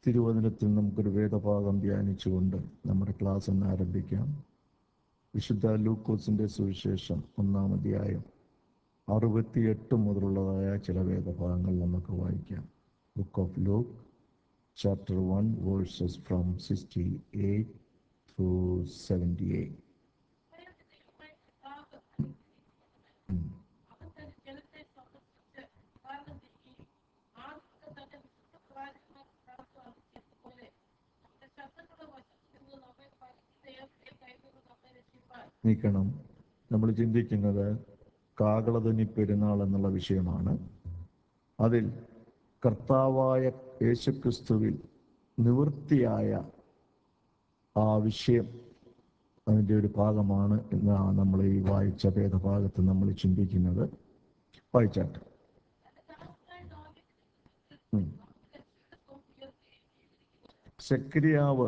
തിരുവചനത്തിൽ നമുക്കൊരു വേദഭാഗം ധ്യാനിച്ചുകൊണ്ട് നമ്മുടെ ക്ലാസ് ഒന്ന് ആരംഭിക്കാം വിശുദ്ധ ലൂക്കോസിന്റെ സുവിശേഷം ഒന്നാം അധ്യായം അറുപത്തിയെട്ട് മുതലുള്ളതായ ചില വേദഭാഗങ്ങൾ നമുക്ക് വായിക്കാം book of Luke chapter one verses from sixty eight through seventy eight നീക്കണം നമ്മൾ ചിന്തിക്കുന്നത് കാകളധനി പെരുന്നാൾ എന്നുള്ള വിഷയമാണ് അതിൽ കർത്താവായ യേശുക്രിസ്തുവിൽ നിവൃത്തിയായ ആ വിഷയം അതിൻ്റെ ഒരു ഭാഗമാണ് ഇന്ന് നമ്മൾ ഈ വായിച്ച ഭേദഭാഗത്ത് നമ്മൾ ചിന്തിക്കുന്നത് വായിച്ചാട്ട് ഉം. സെക്രിയാവ്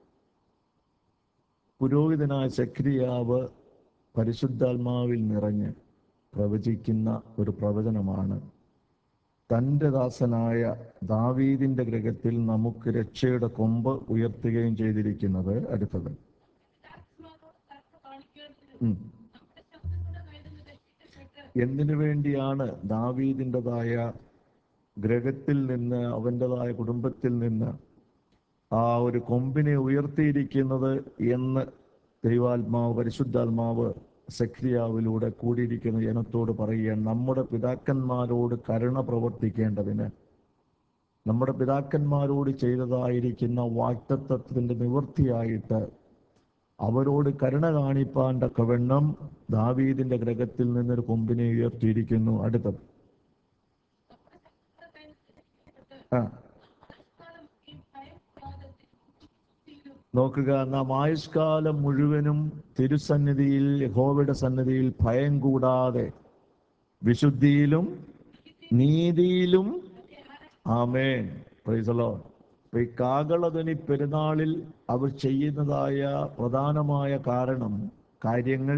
പുരോഹിതനായ സെക്രിയാവ് പരിശുദ്ധാത്മാവിൽ നിറഞ്ഞ് പ്രവചിക്കുന്ന ഒരു പ്രവചനമാണ് തൻ്റെ ദാസനായ ദാവീദിന്റെ ഗ്രഹത്തിൽ നമുക്ക് രക്ഷയുടെ കൊമ്പ് ഉയർത്തുകയും ചെയ്തിരിക്കുന്നത് അടുത്തത് ഉം. എന്തിനു വേണ്ടിയാണ് ദാവീദിൻ്റെതായ ഗ്രഹത്തിൽ നിന്ന് അവൻ്റെതായ കുടുംബത്തിൽ നിന്ന് ആ ഒരു കൊമ്പിനെ ഉയർത്തിയിരിക്കുന്നത് എന്ന് ദൈവാത്മാവ് പരിശുദ്ധാത്മാവ് സക്രിയാവിലൂടെ കൂടിയിരിക്കുന്ന ജനത്തോട് പറയുകയാണ് നമ്മുടെ പിതാക്കന്മാരോട് കരുണ പ്രവർത്തിക്കേണ്ടതിന് നമ്മുടെ പിതാക്കന്മാരോട് ചെയ്തതായിരിക്കുന്ന വാക്തത്വത്തിന്റെ നിവൃത്തിയായിട്ട് അവരോട് കരുണ കാണിപ്പാൻ തക്കവണ്ണം ദാവീദിന്റെ ഗ്രഹത്തിൽ നിന്നൊരു കൊമ്പിനെ ഉയർത്തിയിരിക്കുന്നു അടുത്തത് ആ നോക്കുക നാം ആയുഷ്കാലം മുഴുവനും തിരുസന്നിധിയിൽ യഹോവയുടെ സന്നിധിയിൽ ഭയം കൂടാതെ വിശുദ്ധിയിലും നീതിയിലും ആമേൻ പ്രൈസലോ അപ്പൊ ഈ കാകളധ്വനി പെരുന്നാളിൽ അവർ ചെയ്യുന്നതായ പ്രധാനമായ കാരണം കാര്യങ്ങൾ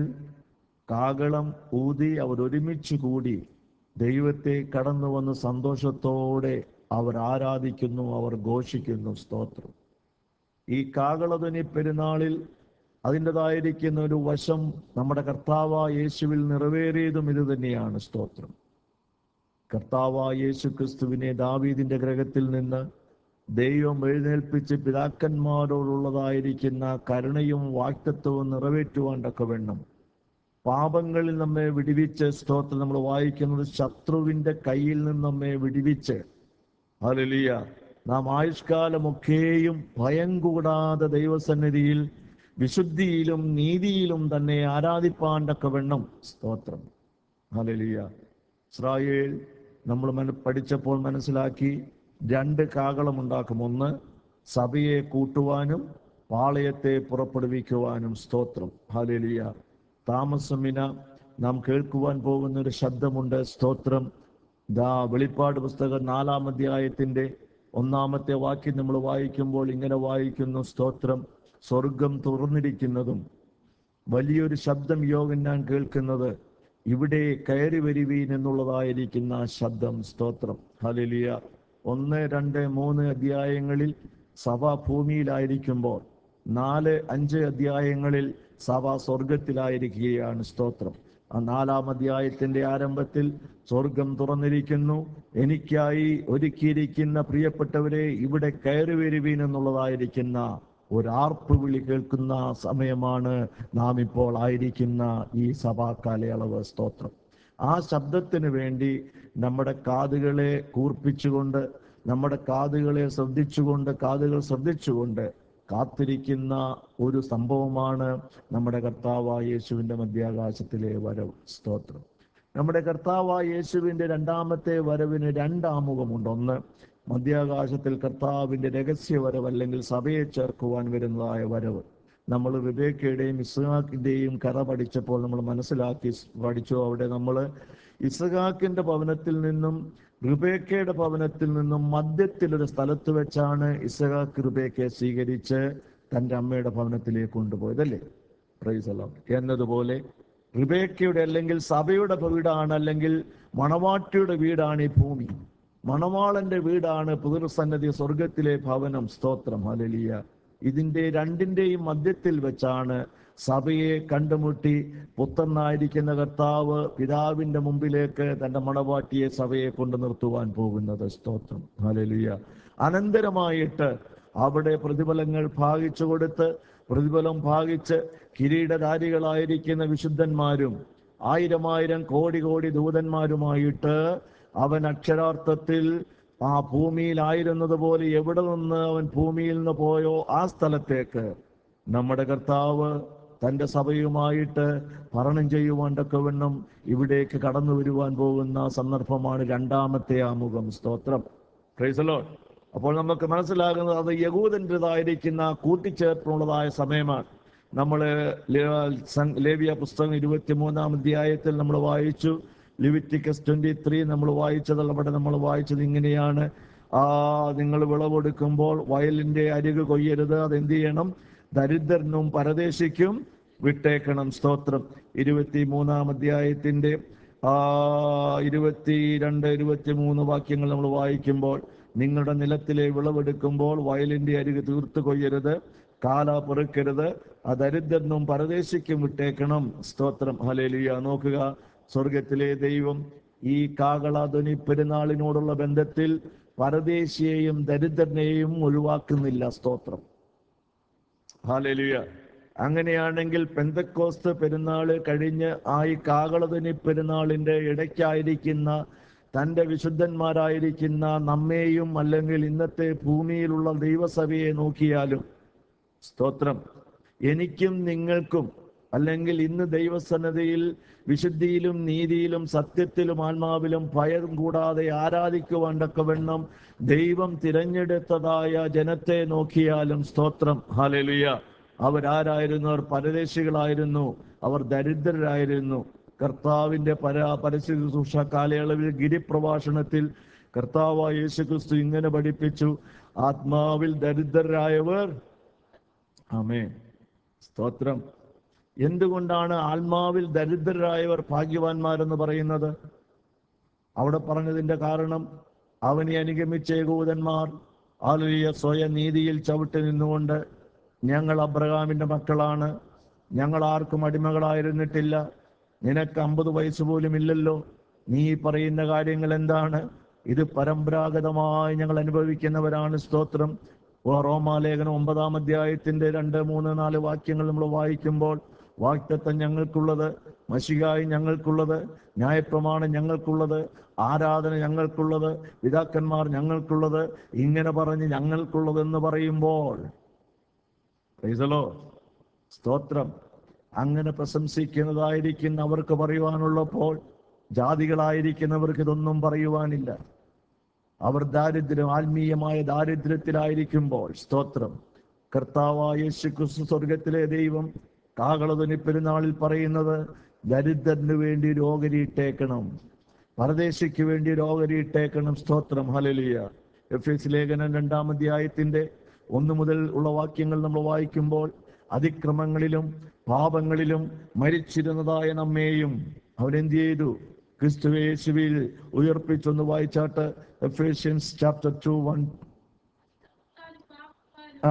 കാകളം ഊതി അവർ ഒരുമിച്ച് കൂടി ദൈവത്തെ കടന്നു വന്ന് സന്തോഷത്തോടെ അവർ ആരാധിക്കുന്നു അവർ ഘോഷിക്കുന്നു സ്തോത്രം ഈ കാകളധ്വനി പെരുന്നാളിൽ അതിൻ്റെതായിരിക്കുന്ന ഒരു വശം നമ്മുടെ കർത്താവ യേശുവിൽ നിറവേറിയതും ഇത് തന്നെയാണ് സ്തോത്രം കർത്താവ യേശു ക്രിസ്തുവിനെ ദാവീദിന്റെ ഗ്രഹത്തിൽ നിന്ന് ദൈവം എഴുന്നേൽപ്പിച്ച് പിതാക്കന്മാരോടുള്ളതായിരിക്കുന്ന കരുണയും വാക്തത്വവും നിറവേറ്റുവാൻ തക്കവണ്ണം പാപങ്ങളിൽ നമ്മെ വിടിവിച്ച് സ്തോത്രം നമ്മൾ വായിക്കുന്നത് ശത്രുവിന്റെ കയ്യിൽ നിന്ന് നമ്മെ വിടിവിച്ച് ഹല്ലേലൂയ നാം ആയുഷ്കാലമൊക്കെയും ഭയം കൂടാതെ ദൈവസന്നിധിയിൽ വിശുദ്ധിയിലും നീതിയിലും തന്നെ ആരാധിപ്പാൻ തക്കവണ്ണം സ്തോത്രം ഹല്ലേലൂയ ഇസ്രായേൽ നമ്മൾ മന- പഠിച്ചപ്പോൾ മനസ്സിലാക്കി രണ്ട് കാകളം ഉണ്ടാക്കും ഒന്ന് സഭയെ കൂട്ടുവാനും പാളയത്തെ പുറപ്പെടുവിക്കുവാനും സ്തോത്രം ഹല്ലേലൂയ താമസമിന നാം കേൾക്കുവാൻ പോകുന്ന ഒരു ശബ്ദമുണ്ട് സ്തോത്രം ദാ വെളിപ്പാട് പുസ്തകം നാലാം അധ്യായത്തിന്റെ ഒന്നാമത്തെ വാക്യം നമ്മൾ വായിക്കുമ്പോൾ ഇങ്ങനെ വായിക്കുന്നു സ്തോത്രം സ്വർഗം തുറന്നിരിക്കുന്നതും വലിയൊരു ശബ്ദം യോഗം ഞാൻ കേൾക്കുന്നത് ഇവിടെ കയറി വരുവീൻ എന്നുള്ളതായിരിക്കുന്ന ആ ശബ്ദം സ്തോത്രം ഹലിലിയ ഒന്ന് രണ്ട് മൂന്ന് അധ്യായങ്ങളിൽ സഭ ഭൂമിയിലായിരിക്കുമ്പോൾ നാല് അഞ്ച് അധ്യായങ്ങളിൽ സഭ സ്വർഗത്തിലായിരിക്കുകയാണ് സ്തോത്രം ആ നാലാം അധ്യായത്തിന്റെ ആരംഭത്തിൽ സ്വർഗം തുറന്നിരിക്കുന്നു എനിക്കായി ഒരുക്കിയിരിക്കുന്ന പ്രിയപ്പെട്ടവരെ ഇവിടെ കയറി വരുവീൻ എന്നുള്ളതായിരിക്കുന്ന ഒരു ആർപ്പ് വിളി കേൾക്കുന്ന സമയമാണ് നാം ഇപ്പോൾ ആയിരിക്കുന്ന ഈ സഭാ കാലയളവ് സ്തോത്രം ആ ശബ്ദത്തിന് വേണ്ടി നമ്മുടെ കാതുകളെ കൂർപ്പിച്ചുകൊണ്ട് നമ്മുടെ കാതുകളെ ശ്രദ്ധിച്ചുകൊണ്ട് കാതുകൾ ശ്രദ്ധിച്ചുകൊണ്ട് കാത്തിരിക്കുന്ന ഒരു സംഭവമാണ് നമ്മുടെ കർത്താവായ യേശുവിന്റെ മധ്യാകാശത്തിലെ വരവ് സ്തോത്രം നമ്മുടെ കർത്താവായ യേശുവിന്റെ രണ്ടാമത്തെ വരവിന് രണ്ടാമുഖമുണ്ട് ഒന്ന് മധ്യാകാശത്തിൽ കർത്താവിന്റെ രഹസ്യ വരവ് അല്ലെങ്കിൽ സഭയെ ചേർക്കുവാൻ വരുന്നതായ വരവ് നമ്മൾ റിബേക്കയുടെയും ഇസ്ഹാക്കിന്റെയും കഥ പഠിച്ചപ്പോൾ നമ്മൾ മനസ്സിലാക്കി പഠിച്ചു അവിടെ നമ്മൾ ഇസ്ഹാക്കിന്റെ ഭവനത്തിൽ നിന്നും റുബേക്കയുടെ ഭവനത്തിൽ നിന്നും മധ്യത്തിൽ ഒരു സ്ഥലത്ത് വെച്ചാണ് ഇസഹാക്ക് റുബേക്കയെ സ്വീകരിച്ച് തന്റെ അമ്മയുടെ ഭവനത്തിലേക്ക് കൊണ്ടുപോയതല്ലേ പ്രൈസ് അല്ലാം എന്നതുപോലെ റിബേക്കയുടെ അല്ലെങ്കിൽ സഭയുടെ വീടാണ് അല്ലെങ്കിൽ മണവാട്ടിയുടെ വീടാണ് ഈ ഭൂമി മണവാളന്റെ വീടാണ് പിതൃസന്നതി സ്വർഗത്തിലെ ഭവനം സ്തോത്രം ഹലലിയ ഇതിന്റെ രണ്ടിന്റെയും മധ്യത്തിൽ വെച്ചാണ് സഭയെ കണ്ടുമുട്ടി പുത്രനായിരിക്കുന്ന കർത്താവ് പിതാവിന്റെ മുമ്പിലേക്ക് തന്റെ മണവാട്ടിയെ സഭയെ കൊണ്ടു നിർത്തുവാൻ പോകുന്നത് സ്തോത്രം ഹലലിയ അനന്തരമായിട്ട് അവിടെ പ്രതിഫലങ്ങൾ ഭാഗിച്ചു കൊടുത്ത് പ്രതിഫലം ഭാഗിച്ച് കിരീടധാരികളായിരിക്കുന്ന വിശുദ്ധന്മാരും ആയിരം ആയിരം കോടി കോടി ദൂതന്മാരുമായിട്ട് അവൻ അക്ഷരാർത്ഥത്തിൽ ആ ഭൂമിയിലായിരുന്നത് പോലെ എവിടെ നിന്ന് അവൻ ഭൂമിയിൽ നിന്ന് പോയോ ആ സ്ഥലത്തേക്ക് നമ്മുടെ കർത്താവ് തന്റെ സഭയുമായിട്ട് ഭരണം ചെയ്യുവാൻ തക്കവണ്ണം ഇവിടേക്ക് കടന്നു വരുവാൻ പോകുന്ന സന്ദർഭമാണ് രണ്ടാമത്തെ ആമുഖം സ്തോത്രം പ്രൈസലോ അപ്പോൾ നമുക്ക് മനസ്സിലാകുന്നത് അത് യകൂദൻ്റെതായിരിക്കുന്ന കൂട്ടിച്ചേർത്തുള്ളതായ സമയമാണ് നമ്മൾ ലേവിയ പുസ്തകം ഇരുപത്തി മൂന്നാം അധ്യായത്തിൽ നമ്മൾ വായിച്ചു ലിവിറ്റിക്കസ് ട്വന്റി ത്രീ നമ്മൾ വായിച്ചത് അവിടെ നമ്മൾ വായിച്ചത് ഇങ്ങനെയാണ് ആ നിങ്ങൾ വിളവെടുക്കുമ്പോൾ വയലിന്റെ അരികു കൊയ്യരുത് അതെന്ത് ചെയ്യണം ദരിദ്രനും പരദേശിക്കും വിട്ടേക്കണം സ്തോത്രം ഇരുപത്തി മൂന്നാം അധ്യായത്തിന്റെ ആ ഇരുപത്തി രണ്ട് ഇരുപത്തി മൂന്ന് വാക്യങ്ങൾ നമ്മൾ വായിക്കുമ്പോൾ നിങ്ങളുടെ നിലത്തിലെ വിളവെടുക്കുമ്പോൾ വയലിന്റെ അരികു തീർത്ത് കൊയ്യരുത് കാല പെറുക്കരുത് ആ ദരിദ്രനും പരദേശിക്കും വിട്ടേക്കണം സ്തോത്രം ഹലേലിയ നോക്കുക സ്വർഗത്തിലെ ദൈവം ഈ കാകളാധ്വനി പെരുന്നാളിനോടുള്ള ബന്ധത്തിൽ പരദേശിയെയും ദരിദ്രനെയും ഒഴിവാക്കുന്നില്ല സ്തോത്രം ഹാലലിയ അങ്ങനെയാണെങ്കിൽ പെന്തക്കോസ്ത് പെരുന്നാൾ കഴിഞ്ഞ് ആ ഈ കാകളധ്വനി പെരുന്നാളിന്റെ ഇടയ്ക്കായിരിക്കുന്ന തന്റെ വിശുദ്ധന്മാരായിരിക്കുന്ന നമ്മെയും അല്ലെങ്കിൽ ഇന്നത്തെ ഭൂമിയിലുള്ള ദൈവസഭയെ നോക്കിയാലും സ്തോത്രം എനിക്കും നിങ്ങൾക്കും അല്ലെങ്കിൽ ഇന്ന് ദൈവസന്നതയിൽ വിശുദ്ധിയിലും നീതിയിലും സത്യത്തിലും ആത്മാവിലും ഭയം കൂടാതെ ആരാധിക്കുവാൻ തക്കവണ്ണം ദൈവം തിരഞ്ഞെടുത്തതായ ജനത്തെ നോക്കിയാലും സ്തോത്രം ഹാലലുയ അവരാരായിരുന്നു അവർ പരദേശികളായിരുന്നു അവർ ദരിദ്രരായിരുന്നു കർത്താവിന്റെ പര പരസ്യ ശുശ്രൂഷ കാലയളവിൽ ഗിരിപ്രഭാഷണത്തിൽ കർത്താവായ യേശുക്രിസ്തു ഇങ്ങനെ പഠിപ്പിച്ചു ആത്മാവിൽ ദരിദ്രരായവർ ആമേ സ്തോത്രം എന്തുകൊണ്ടാണ് ആത്മാവിൽ ദരിദ്രരായവർ ഭാഗ്യവാന്മാരെന്ന് പറയുന്നത് അവിടെ പറഞ്ഞതിന്റെ കാരണം അവനെ അനുഗമിച്ച ഏകൂതന്മാർ ആലുയ സ്വയം നീതിയിൽ ചവിട്ടി നിന്നുകൊണ്ട് ഞങ്ങൾ അബ്രഹാമിന്റെ മക്കളാണ് ഞങ്ങൾ ആർക്കും അടിമകളായിരുന്നിട്ടില്ല നിനക്ക് അമ്പത് വയസ്സ് പോലും ഇല്ലല്ലോ നീ പറയുന്ന കാര്യങ്ങൾ എന്താണ് ഇത് പരമ്പരാഗതമായി ഞങ്ങൾ അനുഭവിക്കുന്നവരാണ് സ്തോത്രം ഓ റോമാലേഖനം ഒമ്പതാം അധ്യായത്തിന്റെ രണ്ട് മൂന്ന് നാല് വാക്യങ്ങൾ നമ്മൾ വായിക്കുമ്പോൾ വാക്തത്വം ഞങ്ങൾക്കുള്ളത് മഷികായി ഞങ്ങൾക്കുള്ളത് ന്യായപ്രമാണം ഞങ്ങൾക്കുള്ളത് ആരാധന ഞങ്ങൾക്കുള്ളത് പിതാക്കന്മാർ ഞങ്ങൾക്കുള്ളത് ഇങ്ങനെ പറഞ്ഞ് ഞങ്ങൾക്കുള്ളത് എന്ന് പറയുമ്പോൾ പ്രൈസലോ സ്തോത്രം അങ്ങനെ പ്രശംസിക്കുന്നതായിരിക്കുന്ന അവർക്ക് പറയുവാനുള്ളപ്പോൾ ജാതികളായിരിക്കുന്നവർക്ക് ഇതൊന്നും പറയുവാനില്ല അവർ ദാരിദ്ര്യം ആത്മീയമായ ദാരിദ്ര്യത്തിലായിരിക്കുമ്പോൾ സ്തോത്രം കർത്താവായ യേശു ക്രിസ്തു സ്വർഗത്തിലെ ദൈവം കാകളതുനി പെരുന്നാളിൽ പറയുന്നത് ദരിദ്രന് വേണ്ടി രോഗരിയിട്ടേക്കണം പരദേശിക്ക് വേണ്ടി രോഗരിയിട്ടേക്കണം സ്തോത്രം ഹലലിയ എഫ് എസ് ലേഖനം രണ്ടാം അധ്യായത്തിന്റെ ഒന്ന് മുതൽ ഉള്ള വാക്യങ്ങൾ നമ്മൾ വായിക്കുമ്പോൾ അതിക്രമങ്ങളിലും പാപങ്ങളിലും മരിച്ചിരുന്നതായ നമ്മെയും അവനെന്ത് ചെയ്തു ക്രിസ്തുവേശുവിൽ ഉയർപ്പിച്ചൊന്ന് വായിച്ചാട്ട് എഫേഷ്യൻസ് ചാപ്റ്റർ ടു വൺ ആ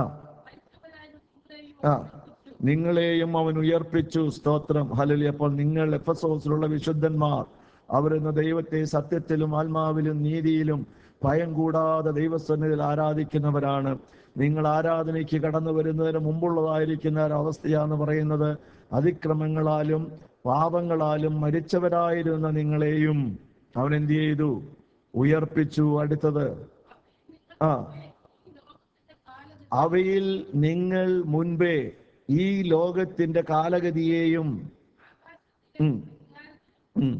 ആ നിങ്ങളെയും അവൻ ഉയർപ്പിച്ചു സ്തോത്രം ഹലലി അപ്പോൾ നിങ്ങൾ എഫസോസിലുള്ള വിശുദ്ധന്മാർ അവരെന്ന ദൈവത്തെ സത്യത്തിലും ആത്മാവിലും നീതിയിലും ഭയം കൂടാതെ ദൈവസന്നിധിയിൽ ആരാധിക്കുന്നവരാണ് നിങ്ങൾ ആരാധനയ്ക്ക് കടന്നു വരുന്നതിന് മുമ്പുള്ളതായിരിക്കുന്ന ഒരു അവസ്ഥയാന്ന് പറയുന്നത് അതിക്രമങ്ങളാലും പാപങ്ങളാലും മരിച്ചവരായിരുന്ന നിങ്ങളെയും അവൻ എന്ത് ചെയ്തു ഉയർപ്പിച്ചു അടുത്തത് ആ അവയിൽ നിങ്ങൾ മുൻപേ ഈ ലോകത്തിന്റെ കാലഗതിയെയും ഉം, ഉം,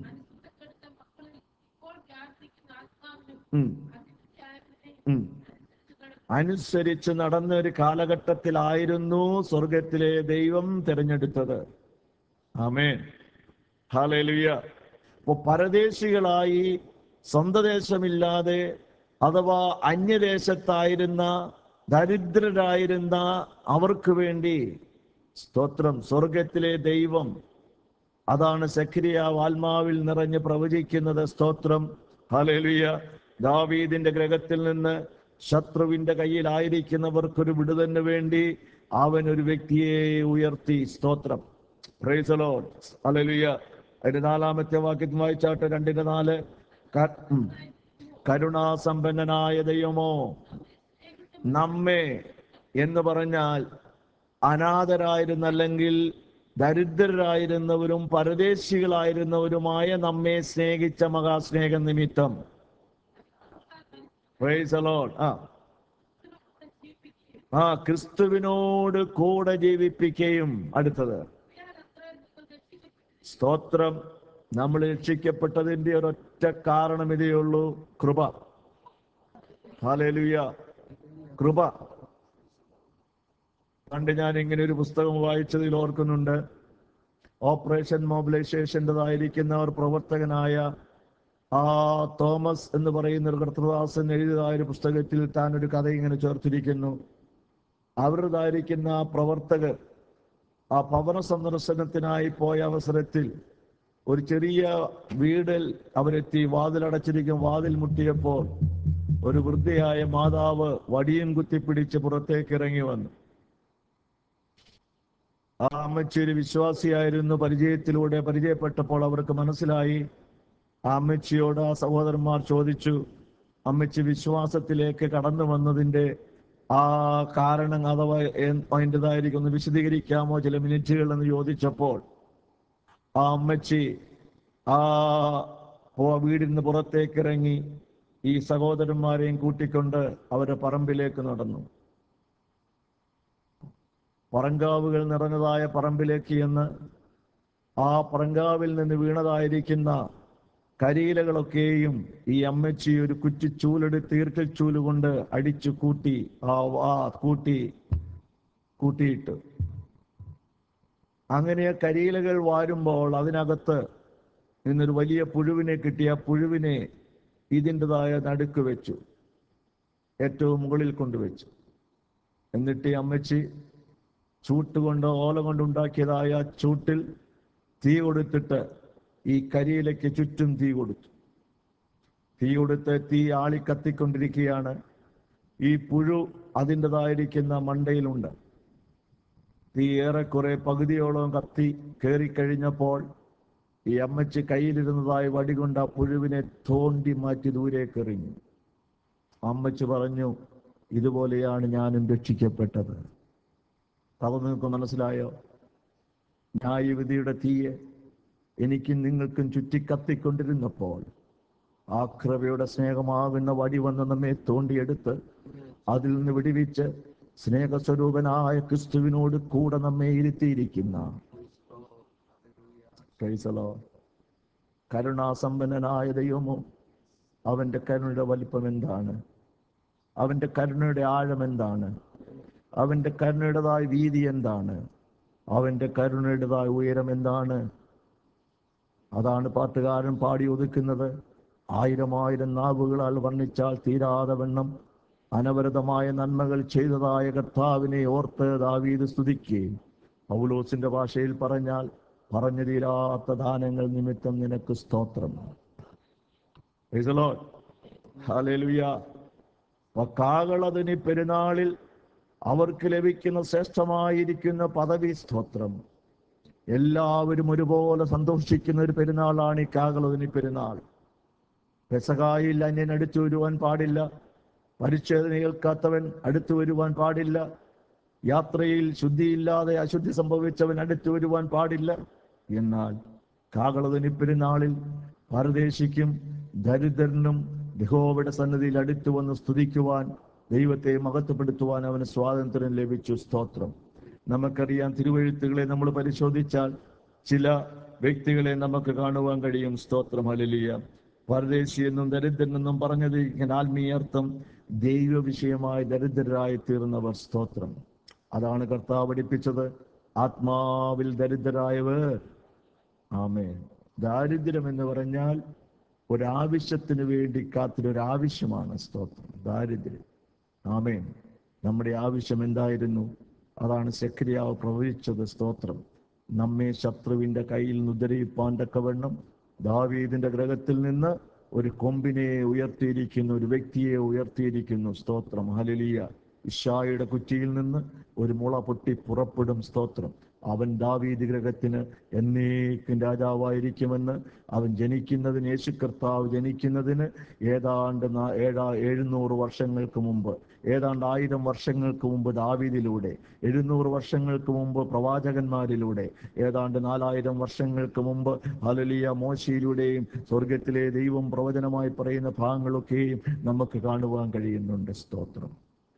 ഉം, ഉം. അനുസരിച്ച് നടന്ന ഒരു കാലഘട്ടത്തിലായിരുന്നു സ്വർഗത്തിലെ ദൈവം തിരഞ്ഞെടുത്തത് ആമേൻ ഹാലേലുയ അപ്പൊ പരദേശികളായി സ്വന്തം ദേശമില്ലാതെ അഥവാ അന്യദേശത്തായിരുന്ന ദരിദ്രരായിരുന്ന അവർക്ക് വേണ്ടി സ്തോത്രം സ്വർഗത്തിലെ ദൈവം അതാണ് സക്രിയ ആത്മാവിൽ നിറഞ്ഞ് പ്രവചിക്കുന്നത് സ്തോത്രം ഹലേലുയ ദാവീദിന്റെ ഗ്രഹത്തിൽ നിന്ന് ശത്രുവിന്റെ കയ്യിലായിരിക്കുന്നവർക്കൊരു വിടുതലിന് വേണ്ടി അവൻ ഒരു വ്യക്തിയെ ഉയർത്തി സ്തോത്രം Praise the Lord. Hallelujah. അതിന്റെ നാലാമത്തെ വാക്യത്തിൽ വായിച്ചാട്ടെ രണ്ടിന്റെ നാല് ക- ഉം. കരുണാസമ്പന്നനായ ദൈവമോ നമ്മെ എന്ന് പറഞ്ഞാൽ അനാഥരായിരുന്നല്ലെങ്കിൽ ദരിദ്രരായിരുന്നവരും പരദേശികളായിരുന്നവരുമായ നമ്മെ സ്നേഹിച്ച മഹാസ്നേഹ നിമിത്തം Praise the Lord. ആ ആ ക്രിസ്തുവിനോട് കൂടെ ജീവിപ്പിക്കുകയും അടുത്തത് സ്തോത്രം നമ്മൾ രക്ഷിക്കപ്പെട്ടതിന്റെ ഒരൊറ്റ കാരണം ഇതേ ഉള്ളൂ കൃപ ഹാലേലുയ കൃപ പണ്ട് ഞാൻ ഇങ്ങനെ ഒരു പുസ്തകം വായിച്ചതിൽ ഓർക്കുന്നുണ്ട് ഓപ്പറേഷൻ മൊബിലൈസേഷൻ്റെതായിരിക്കുന്നവർ പ്രവർത്തകനായ ആ തോമസ് എന്ന് പറയുന്ന ഒരു കർത്തദാസൻ എഴുതിയതായ ഒരു പുസ്തകത്തിൽ താൻ ഒരു കഥ ഇങ്ങനെ ചേർത്തിരിക്കുന്നു അവരുടേതായിരിക്കുന്ന ആ പ്രവർത്തകർ ആ ഭവന സന്ദർശനത്തിനായി പോയ അവസരത്തിൽ ഒരു ചെറിയ വീടിൽ അവരെത്തി വാതിലടച്ചിരിക്കും വാതിൽ മുട്ടിയപ്പോൾ ഒരു വൃദ്ധയായ മാതാവ് വടിയും കുത്തിപ്പിടിച്ച് പുറത്തേക്ക് ഇറങ്ങി വന്നു ആ അമ്മച്ചി ഒരു വിശ്വാസിയായിരുന്നു പരിചയത്തിലൂടെ പരിചയപ്പെട്ടപ്പോൾ അവർക്ക് മനസ്സിലായി ആ അമ്മച്ചിയോട് ആ സഹോദരന്മാർ ചോദിച്ചു അമ്മച്ചി വിശ്വാസത്തിലേക്ക് കടന്നു വന്നതിന്റെ ആ കാരണം അഥവാ എൻ- അതിൻ്റെതായിരിക്കും ഒന്ന് വിശദീകരിക്കാമോ ചില മിനിറ്റുകൾ എന്ന് ചോദിച്ചപ്പോൾ ആ അമ്മച്ചി ആ പോ- വീടിൽ നിന്ന് പുറത്തേക്ക് ഇറങ്ങി ഈ സഹോദരന്മാരെയും കൂട്ടിക്കൊണ്ട് അവരുടെ പറമ്പിലേക്ക് നടന്നു പറങ്കാവുകൾ നിറഞ്ഞതായ പറമ്പിലേക്ക് എന്ന് ആ പറങ്കാവിൽ നിന്ന് വീണതായിരിക്കുന്ന കരിയിലകളൊക്കെയും ഈ അമ്മച്ചി ഒരു കുറ്റിച്ചൂലെടുത്ത് ഈർക്കച്ചൂല് കൊണ്ട് അടിച്ചു കൂട്ടി ആ ആ കൂട്ടി കൂട്ടിയിട്ടു അങ്ങനെ ആ കരിയിലകൾ വാരുമ്പോൾ അതിനകത്ത് നിന്നൊരു വലിയ പുഴുവിനെ കിട്ടിയ ആ പുഴുവിനെ ഇതിൻ്റെതായ നടുക്ക് വെച്ചു ഏറ്റവും മുകളിൽ കൊണ്ടുവച്ചു എന്നിട്ട് ഈ അമ്മച്ചി ചൂട്ടുകൊണ്ട് ഓല കൊണ്ടുണ്ടാക്കിയതായ ചൂട്ടിൽ തീ കൊടുത്തിട്ട് ഈ കരിയിലേക്ക് ചുറ്റും തീ കൊടുത്തു തീ കൊടുത്ത് തീ ആളി കത്തിക്കൊണ്ടിരിക്കുകയാണ് ഈ പുഴു അതിൻ്റെതായിരിക്കുന്ന മണ്ടയിലുണ്ട് തീ ഏറെക്കുറെ പകുതിയോളം കത്തി കയറിക്കഴിഞ്ഞപ്പോൾ ഈ അമ്മച്ചി കയ്യിലിരുന്നതായി വടികൊണ്ട് ആ പുഴുവിനെ തോണ്ടി മാറ്റി ദൂരേക്ക് എറിഞ്ഞു അമ്മച്ചി പറഞ്ഞു ഇതുപോലെയാണ് ഞാനും രക്ഷിക്കപ്പെട്ടത് കഥ നിങ്ങൾക്ക് മനസ്സിലായോ ന്യായവിധിയുടെ തീയെ എനിക്കും നിങ്ങൾക്കും ചുറ്റി കത്തിക്കൊണ്ടിരുന്നപ്പോൾ ആ കൃപയുടെ സ്നേഹമാകുന്ന വടി വന്ന് നമ്മെ തോണ്ടിയെടുത്ത് അതിൽ നിന്ന് വിടിവിച്ച് സ്നേഹസ്വരൂപനായ ക്രിസ്തുവിനോട് കൂടെ നമ്മെ ഇരുത്തിയിരിക്കുന്ന Praise the Lord. കരുണാസമ്പന്നനായ ദൈവമോ അവന്റെ കരുണയുടെ വലിപ്പം എന്താണ് അവന്റെ കരുണയുടെ ആഴം എന്താണ് അവന്റെ കരുണയുടേതായ വീതി എന്താണ് അവന്റെ കരുണയുടേതായ ഉയരം എന്താണ് അതാണ് പാട്ടുകാരൻ പാടി ഒതുക്കുന്നത് ആയിരം ആയിരം നാവുകളാൽ വർണ്ണിച്ചാൽ തീരാതെ വണ്ണം അനവരതമായ നന്മകൾ ചെയ്തതായ കർത്താവിനെ ഓർത്ത് ദാവീദ് സ്തുതിക്കുകയും പൗലോസിന്റെ ഭാഷയിൽ പറഞ്ഞാൽ പറഞ്ഞു തീരാത്ത ദാനങ്ങൾ നിമിത്തം നിനക്ക് സ്തോത്രം Praise the Lord. Hallelujah. കാകളതിന് പെരുന്നാളിൽ അവർക്ക് ലഭിക്കുന്ന ശ്രേഷ്ഠമായിരിക്കുന്ന പദവി സ്തോത്രം എല്ലാവരും ഒരുപോലെ സന്തോഷിക്കുന്ന ഒരു പെരുന്നാളാണ് ഈ കാകളതിന് പെരുന്നാൾ പെസകായിൽ അന്യൻ അടുത്തു വരുവാൻ പാടില്ല പരിച്ഛേദന ഏൽക്കാത്തവൻ അടുത്തു വരുവാൻ പാടില്ല യാത്രയിൽ ശുദ്ധിയില്ലാതെ അശുദ്ധി സംഭവിച്ചവൻ അടുത്തു വരുവാൻ പാടില്ല എന്നാൽ കാകളതിന് പെരുന്നാളിൽ പരദേശിക്കും ദരിദ്രനും യഹോവയുടെ സന്നിധിയിൽ അടുത്തു വന്ന് സ്തുതിക്കുവാൻ ദൈവത്തെ മഹത്വപ്പെടുത്തുവാൻ അവന് സ്വാതന്ത്ര്യം ലഭിച്ചു സ്തോത്രം നമുക്കറിയാം തിരുവഴുത്തുകളെ നമ്മൾ പരിശോധിച്ചാൽ ചില വ്യക്തികളെ നമുക്ക് കാണുവാൻ കഴിയും സ്തോത്രം ഹലിയ പരദേശി എന്നും ദരിദ്രൻ എന്നും പറഞ്ഞത് ഇങ്ങനെ ആത്മീയർത്ഥം ദൈവ വിഷയമായി ദരിദ്രരായി തീർന്നവർ സ്തോത്രം അതാണ് കർത്താവ് പഠിപ്പിച്ചത് ആത്മാവിൽ ദരിദ്രരായവർ ആമേ ദാരിദ്ര്യം എന്ന് പറഞ്ഞാൽ ഒരാവശ്യത്തിന് വേണ്ടി കാത്തിരൊരാവശ്യമാണ് സ്തോത്രം ദാരിദ്ര്യം ആമേൻ നമ്മുടെ ആവശ്യം എന്തായിരുന്നു അതാണ് സെക്രിയാവ് പ്രവചിച്ചത് സ്തോത്രം നമ്മെ ശത്രുവിന്റെ കയ്യിൽ നിന്ന് ഉദ്ധരിപ്പാൻ തക്കവണ്ണം ദാവീദിന്റെ ഗ്രഹത്തിൽ നിന്ന് ഒരു കൊമ്പിനെ ഉയർത്തിയിരിക്കുന്നു ഒരു വ്യക്തിയെ ഉയർത്തിയിരിക്കുന്നു സ്തോത്രം ഹലലിയ ഇഷായുടെ കുറ്റിയിൽ നിന്ന് ഒരു മുള പൊട്ടി പുറപ്പെടും സ്തോത്രം അവൻ ദാവീദ് ഗ്രഹത്തിന് എന്നേക്കും രാജാവായിരിക്കുമെന്ന് അവൻ ജനിക്കുന്നതിന് യേശു കർത്താവ് ജനിക്കുന്നതിന് ഏതാണ്ട് നാ- ഏഴാ എഴുന്നൂറ് വർഷങ്ങൾക്ക് മുമ്പ് ഏതാണ്ട് ആയിരം വർഷങ്ങൾക്ക് മുമ്പ് ദാവീദിലൂടെ എഴുന്നൂറ് വർഷങ്ങൾക്ക് മുമ്പ് പ്രവാചകന്മാരിലൂടെ ഏതാണ്ട് നാലായിരം വർഷങ്ങൾക്ക് മുമ്പ് ഹലലിയ മോശയിലൂടെയും സ്വർഗത്തിലെ ദൈവം പ്രവചനമായി പറയുന്ന ഭാഗങ്ങളൊക്കെയും നമുക്ക് കാണുവാൻ കഴിയുന്നുണ്ട് സ്തോത്രം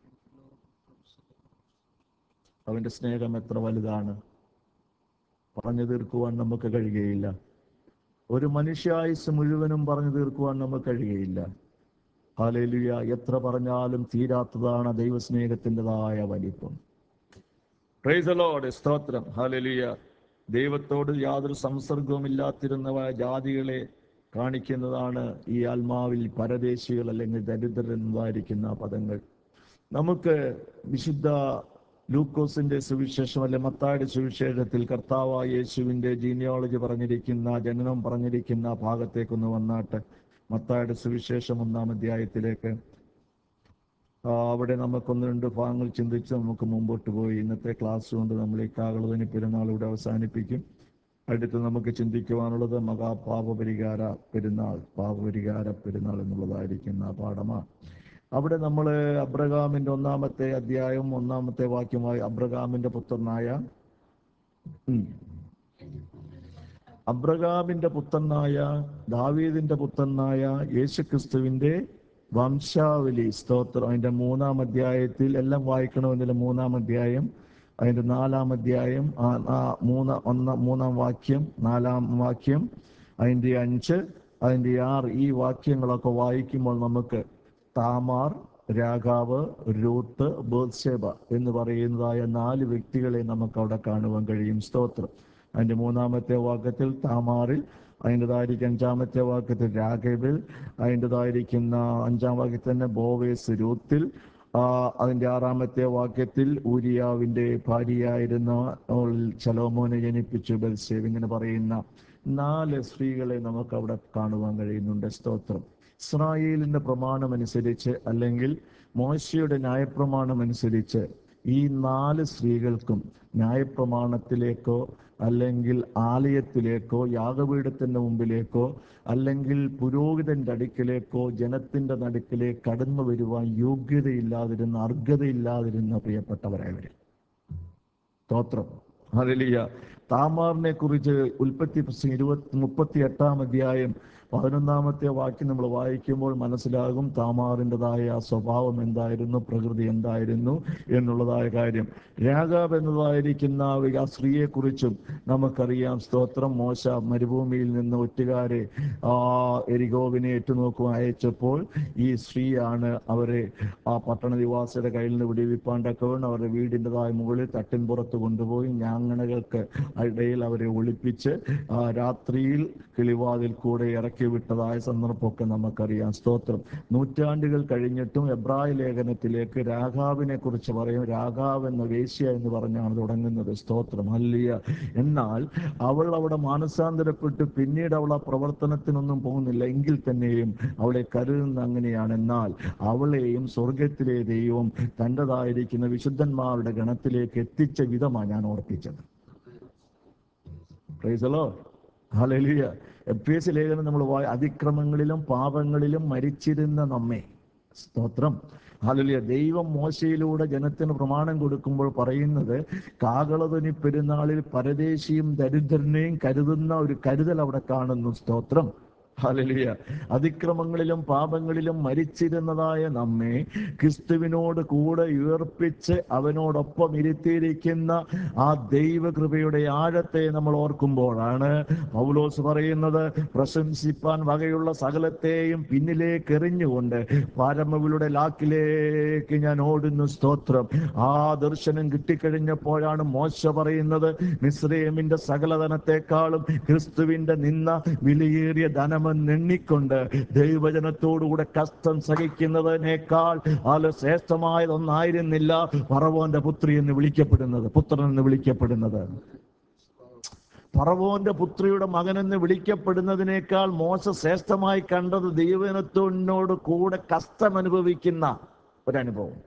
അവന്റെ സ്നേഹം എത്ര വലുതാണ് പറഞ്ഞു തീർക്കുവാൻ നമുക്ക് കഴിയുകയില്ല ഒരു മനുഷ്യായുസ് മുഴുവനും പറഞ്ഞു തീർക്കുവാൻ നമുക്ക് കഴിയുകയില്ല ഹാലേലുയ എത്ര പറഞ്ഞാലും തീരാത്തതാണ് ദൈവസ്നേഹത്തിൻ്റെതായ വലിപ്പം പ്രൈസ് ലോഡ് സ്തോത്രം ഹാലേലുയ ദൈവത്തോട് യാതൊരു സംസർഗവും ഇല്ലാത്തിരുന്ന ജാതികളെ കാണിക്കുന്നതാണ് ഈ ആത്മാവിൽ പരദേശികൾ അല്ലെങ്കിൽ ദരിദ്രർ എന്നതായിരിക്കുന്ന പദങ്ങൾ നമുക്ക് വിശുദ്ധ ലൂക്കോസിന്റെ സുവിശേഷം അല്ലെ മത്തായുടെ സുവിശേഷത്തിൽ കർത്താവായ യേശുവിന്റെ ജീനിയോളജി പറഞ്ഞിരിക്കുന്ന ജനനം പറഞ്ഞിരിക്കുന്ന ഭാഗത്തേക്കൊന്ന് വന്നാട്ട് മത്തായുടെ സുവിശേഷം ഒന്നാം അധ്യായത്തിലേക്ക് ആ, അവിടെ നമുക്കൊന്ന് രണ്ട് ഭാഗങ്ങൾ ചിന്തിച്ച് നമുക്ക് മുമ്പോട്ട് പോയി ഇന്നത്തെ ക്ലാസ് കൊണ്ട് നമ്മൾ ഈ കാകളതിന് പെരുന്നാൾ ഇവിടെ അവസാനിപ്പിക്കും അടുത്ത് നമുക്ക് ചിന്തിക്കുവാനുള്ളത് മഹാപാപപരിഹാര പെരുന്നാൾ പാപപരിഹാര പെരുന്നാൾ എന്നുള്ളതായിരിക്കുന്ന പാഠമാണ് അവിടെ നമ്മൾ അബ്രഹാമിന്റെ ഒന്നാമത്തെ അധ്യായം ഒന്നാമത്തെ വാക്യമായി അബ്രഹാമിന്റെ പുത്രനായ ഉം. അബ്രഹാമിന്റെ പുത്രനായ ദാവീദിന്റെ പുത്രനായ യേശുക്രിസ്തുവിന്റെ വംശാവലി സ്തോത്രം അതിന്റെ മൂന്നാം അധ്യായത്തിൽ എല്ലാം വായിക്കണമെന്നില്ല മൂന്നാം അധ്യായം അതിന്റെ നാലാം അധ്യായം ആ ആ മൂന്ന ഒന്ന മൂന്നാം വാക്യം നാലാം വാക്യം അതിന്റെ അഞ്ച് അതിന്റെ ആറ് ഈ വാക്യങ്ങളൊക്കെ വായിക്കുമ്പോൾ നമുക്ക് താമാർ രാഘാവ് രൂത്ത് ബോത്സേബ എന്ന് പറയുന്നതായ നാല് വ്യക്തികളെ നമുക്ക് അവിടെ കാണുവാൻ കഴിയും സ്തോത്രം അതിന്റെ മൂന്നാമത്തെ വാക്യത്തിൽ താമാറിൽ അതിൻ്റെതായിരിക്കും അഞ്ചാമത്തെ വാക്യത്തിൽ രാഘവിൽ അതിൻ്റെതായിരിക്കുന്ന അഞ്ചാം വാക്യത്തിൽ തന്നെ ബോവേസ് രൂത്തിൽ ആ, അതിന്റെ ആറാമത്തെ വാക്യത്തിൽ ഊരിയാവിന്റെ ഭാര്യയായിരുന്ന അവൾ ശലോമോനെ ജനിപ്പിച്ചു ബൽസേവ് ഇങ്ങനെ പറയുന്ന നാല് സ്ത്രീകളെ നമുക്ക് അവിടെ കാണുവാൻ കഴിയുന്നുണ്ട് സ്തോത്രം ഇസ്രായേലിന്റെ പ്രമാണം അനുസരിച്ച് അല്ലെങ്കിൽ മോശയുടെ ന്യായപ്രമാണം അനുസരിച്ച് ഈ നാല് സ്ത്രീകൾക്കും ന്യായപ്രമാണത്തിലേക്കോ അല്ലെങ്കിൽ ആലയത്തിലേക്കോ യാഗപീഠത്തിന്റെ മുമ്പിലേക്കോ അല്ലെങ്കിൽ പുരോഹിതന്റെ അടുക്കിലേക്കോ ജനത്തിന്റെ നടുക്കിലേക്ക് കടന്നു വരുവാൻ യോഗ്യതയില്ലാതിരുന്ന അർഹതയില്ലാതിരുന്ന പ്രിയപ്പെട്ടവരായവര് സ്തോത്രം ഹല്ലേലൂയ താമാറിനെ കുറിച്ച് ഉൽപ്പത്തി പുസ്തകം ഇരുപത്തി മുപ്പത്തി എട്ടാം അധ്യായം പതിനൊന്നാമത്തെ വാക്യം നമ്മൾ വായിക്കുമ്പോൾ മനസ്സിലാകും താമാറിൻ്റെതായ സ്വഭാവം എന്തായിരുന്നു പ്രകൃതി എന്തായിരുന്നു എന്നുള്ളതായ കാര്യം രാഗാബ് എന്നതായിരിക്കുന്ന ആ സ്ത്രീയെക്കുറിച്ചും നമുക്കറിയാം സ്തോത്രം മോശ മരുഭൂമിയിൽ നിന്ന് ഒറ്റുകാരെ ആ എരിഗോവിനെ ഏറ്റുനോക്കുവാൻ അയച്ചപ്പോൾ ഈ സ്ത്രീയാണ് അവരെ ആ പട്ടണ നിവാസിയുടെ കയ്യിൽ നിന്ന് വിടിവിപ്പാണ്ടൊക്കെ അവരുടെ വീടിൻ്റെതായ മുകളിൽ തട്ടിൻപുറത്ത് കൊണ്ടുപോയി ഞാങ്ങണകൾക്ക് ഇടയിൽ അവരെ ഒളിപ്പിച്ച് ആ രാത്രിയിൽ കിളിവാതിൽ കൂടെ ഇറക്കി വിട്ടതായ സന്ദർഭമൊക്കെ നമുക്കറിയാം സ്തോത്രം നൂറ്റാണ്ടുകൾ കഴിഞ്ഞിട്ടും എബ്രായ ലേഖനത്തിലേക്ക് രാഘാവിനെ കുറിച്ച് പറയും രാഘാവ് എന്ന വേശ്യ എന്ന് പറഞ്ഞാണ് തുടങ്ങുന്നത് സ്തോത്രം അല്ലിയ എന്നാൽ അവൾ അവിടെ മാനസാന്തരപ്പെട്ട് പിന്നീട് അവൾ ആ പ്രവർത്തനത്തിനൊന്നും പോകുന്നില്ല എങ്കിൽ തന്നെയും അവളെ കരുതുന്ന അങ്ങനെയാണ് എന്നാൽ അവളെയും സ്വർഗത്തിലെ ദൈവം തൻ്റെതായിരിക്കുന്ന വിശുദ്ധന്മാരുടെ ഗണത്തിലേക്ക് എത്തിച്ച വിധമാണ് ഞാൻ ഓർപ്പിച്ചത് പ്രൈസലോ ഹല്ലേലൂയ എഫ് എസ് ലേഖനം നമ്മൾ വായി അതിക്രമങ്ങളിലും പാപങ്ങളിലും മരിച്ചിരുന്ന നമ്മെ സ്തോത്രം ഹല്ലേലൂയ ദൈവം മോശയിലൂടെ ജനത്തിന് പ്രമാണം കൊടുക്കുമ്പോൾ പറയുന്നത് കാകളധ്വനി പെരുന്നാളിൽ പരദേശിയും ദരിദ്രനെയും കരുതുന്ന ഒരു കരുതൽ അവിടെ കാണുന്നു സ്തോത്രം ഹല്ലേലൂയ അതിക്രമങ്ങളിലും പാപങ്ങളിലും മരിച്ചിരുന്നതായ നമ്മെ ക്രിസ്തുവിനോട് കൂടെ ഉയർപ്പിച്ച് അവനോടൊപ്പം ഇരുത്തിയിരിക്കുന്ന ആ ദൈവകൃപയുടെ ആഴത്തെ നമ്മൾ ഓർക്കുമ്പോഴാണ് പൗലോസ് പറയുന്നത് പ്രശംസിപ്പാൻ വകയുള്ള സകലത്തെയും പിന്നിലേക്ക് എറിഞ്ഞുകൊണ്ട് പരമവിളുടെ ലാക്കിലേക്ക് ഞാൻ ഓടുന്നു സ്തോത്രം ആ ദർശനം കിട്ടിക്കഴിഞ്ഞപ്പോഴാണ് മോശ പറയുന്നത് മിസ്രൈമിന്റെ സകലധനത്തെക്കാളും ക്രിസ്തുവിന്റെ നിന്ന വിലയേറിയ ധനമെന്ന് എണ്ണിക്കൊണ്ട് ദൈവജനത്തോടുകൂടെ കഷ്ടം സഹിക്കുന്നതിനേക്കാൾ അത് ശ്രേഷ്ഠമായതൊന്നായിരുന്നില്ല പറവോന്റെ പുത്രി എന്ന് വിളിക്കപ്പെടുന്നത് പുത്രൻ എന്ന് വിളിക്കപ്പെടുന്നത് പറവോന്റെ പുത്രിയുടെ മകനെന്ന് വിളിക്കപ്പെടുന്നതിനേക്കാൾ മോശ ശ്രേഷ്ഠമായി കണ്ടത് ദൈവനത്തോട് കൂടെ കഷ്ടം അനുഭവിക്കുന്ന ഒരനുഭവം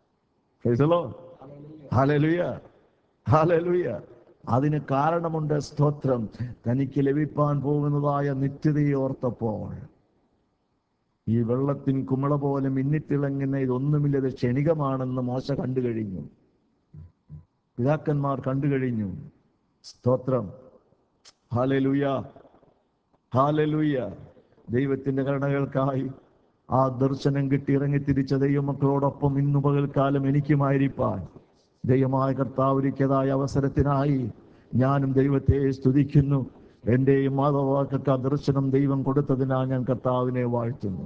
ഹാലലുയ ഹാലലുയ അതിന് കാരണമുണ്ട് സ്തോത്രം തനിക്ക് ലഭിപ്പാൻ പോകുന്നതായ നിത്യതയെ ഓർത്തപ്പോൾ ഈ വെള്ളത്തിൻ കുമിള പോലെ മിന്നിത്തിളങ്ങുന്ന ഇതൊന്നുമില്ലത് ക്ഷണികമാണെന്ന് മോശ കണ്ടു കഴിഞ്ഞു പിതാക്കന്മാർ കണ്ടു കഴിഞ്ഞു സ്തോത്രം ഹാലലുയ ഹാലലുയ ദൈവത്തിന്റെ കരുണകൾക്കായി ആ ദർശനം കിട്ടി ഇറങ്ങി തിരിച്ച ദൈവമക്കളോടൊപ്പം ഇന്നു പകൽക്കാലം എനിക്കുമായിരിക്കാൻ ദൈവമായ കർത്താവിരിക്കതായ അവസരത്തിനായി ഞാനും ദൈവത്തെ സ്തുതിക്കുന്നു എന്റെയും മാതാവാക്കൾക്ക് ആ ദർശനം ദൈവം കൊടുത്തതിനാൽ ഞാൻ കർത്താവിനെ വാഴ്ത്തുന്നു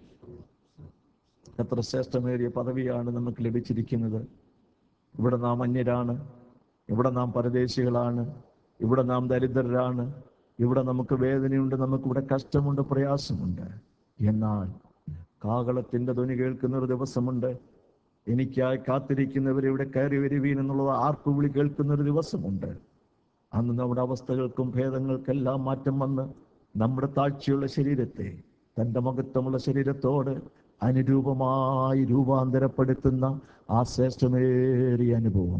എത്ര ശ്രേഷ്ഠമേറിയ പദവിയാണ് നമുക്ക് ലഭിച്ചിരിക്കുന്നത് ഇവിടെ നാം അന്യരാണ് ഇവിടെ നാം പരദേശികളാണ് ഇവിടെ നാം ദരിദ്രരാണ് ഇവിടെ നമുക്ക് വേദനയുണ്ട് നമുക്ക് ഇവിടെ കഷ്ടമുണ്ട് പ്രയാസമുണ്ട് എന്നാൽ കാകളത്തിന്റെ ധ്വനി കേൾക്കുന്ന ഒരു ദിവസമുണ്ട് എനിക്കായി കാത്തിരിക്കുന്നവർ ഇവിടെ കയറി വരുവീൻ എന്നുള്ളത് ആർപ്പുവിളി കേൾക്കുന്ന ഒരു ദിവസമുണ്ട് അന്ന് നമ്മുടെ അവസ്ഥകൾക്കും ഭേദങ്ങൾക്കെല്ലാം മാറ്റം വന്ന് നമ്മുടെ താഴ്ചയുള്ള ശരീരത്തെ തൻ്റെ മഹത്വമുള്ള ശരീരത്തോട് അനുരൂപമായി രൂപാന്തരപ്പെടുത്തുന്ന ആ ശ്രേഷ്ഠമേറിയ അനുഭവം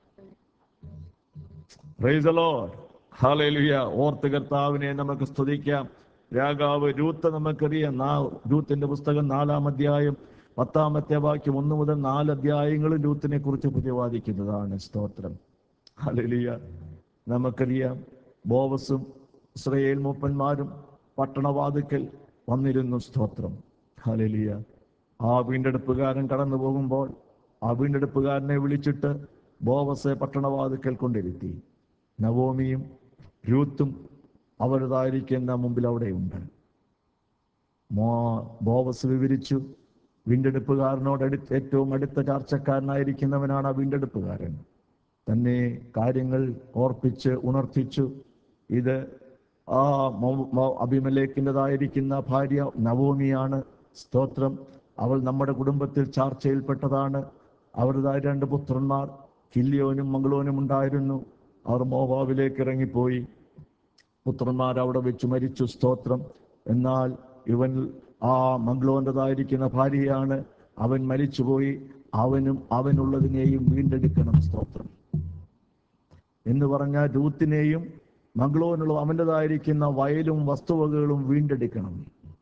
Praise the Lord. Hallelujah. ഓർത്ത് കർത്താവിനെ നമുക്ക് സ്തുതിക്കാം രാഗാവ് രൂത്ത് നമുക്കറിയാം നാ രൂത്തിന്റെ പുസ്തകം നാലാം അധ്യായം പത്താമത്തെ വാക്യം ഒന്ന് മുതൽ നാല് അധ്യായങ്ങളും രൂത്തിനെ കുറിച്ച് പ്രതിപാദിക്കുന്നതാണ് സ്തോത്രം ഹലലിയ നമുക്കറിയാം ബോവസും ഇസ്രയേൽ മൂപ്പന്മാരും പട്ടണവാതുക്കൽ വന്നിരുന്നു സ്തോത്രം ഹലലിയ ആ വീണ്ടെടുപ്പുകാരൻ കടന്നു പോകുമ്പോൾ ആ വീണ്ടെടുപ്പുകാരനെ വിളിച്ചിട്ട് ബോവസെ പട്ടണവാതുക്കൽ കൊണ്ടിരുത്തി നവോമിയും രൂത്തും അവരുതായിരിക്കുന്ന മുമ്പിൽ അവിടെയുണ്ട് മോ ബോവസ് വിവരിച്ചു വീണ്ടെടുപ്പുകാരനോട് അടുത്ത് ഏറ്റവും അടുത്ത ചാർച്ചക്കാരനായിരിക്കുന്നവനാണ് ആ വീണ്ടെടുപ്പുകാരൻ തന്നെ കാര്യങ്ങൾ ഓർപ്പിച്ച് ഉണർത്തിച്ചു ഇത് ആ മൗ- മൗ- അഭിമലേക്കിൻ്റെതായിരിക്കുന്ന ഭാര്യ നവോമിയാണ് സ്തോത്രം അവൾ നമ്മുടെ കുടുംബത്തിൽ ചാർച്ചയിൽപ്പെട്ടതാണ് അവരുടേതായ രണ്ട് പുത്രന്മാർ കില്യോനും മംഗളോനും ഉണ്ടായിരുന്നു അവർ മോവാവിലേക്ക് ഇറങ്ങിപ്പോയി പുത്രന്മാർ അവിടെ വെച്ച് മരിച്ചു സ്തോത്രം എന്നാൽ ഇവൻ ആ മംഗ്ലോന്റേതായിരിക്കുന്ന ഭാര്യയാണ് അവൻ മരിച്ചുപോയി അവനും അവനുള്ളതിനെയും വീണ്ടെടുക്കണം സ്തോത്രം എന്ന് പറഞ്ഞാൽ രൂത്തിനെയും മംഗ്ലോനുള്ള അവൻ്റെതായിരിക്കുന്ന വയലും വസ്തുവകകളും വീണ്ടെടുക്കണം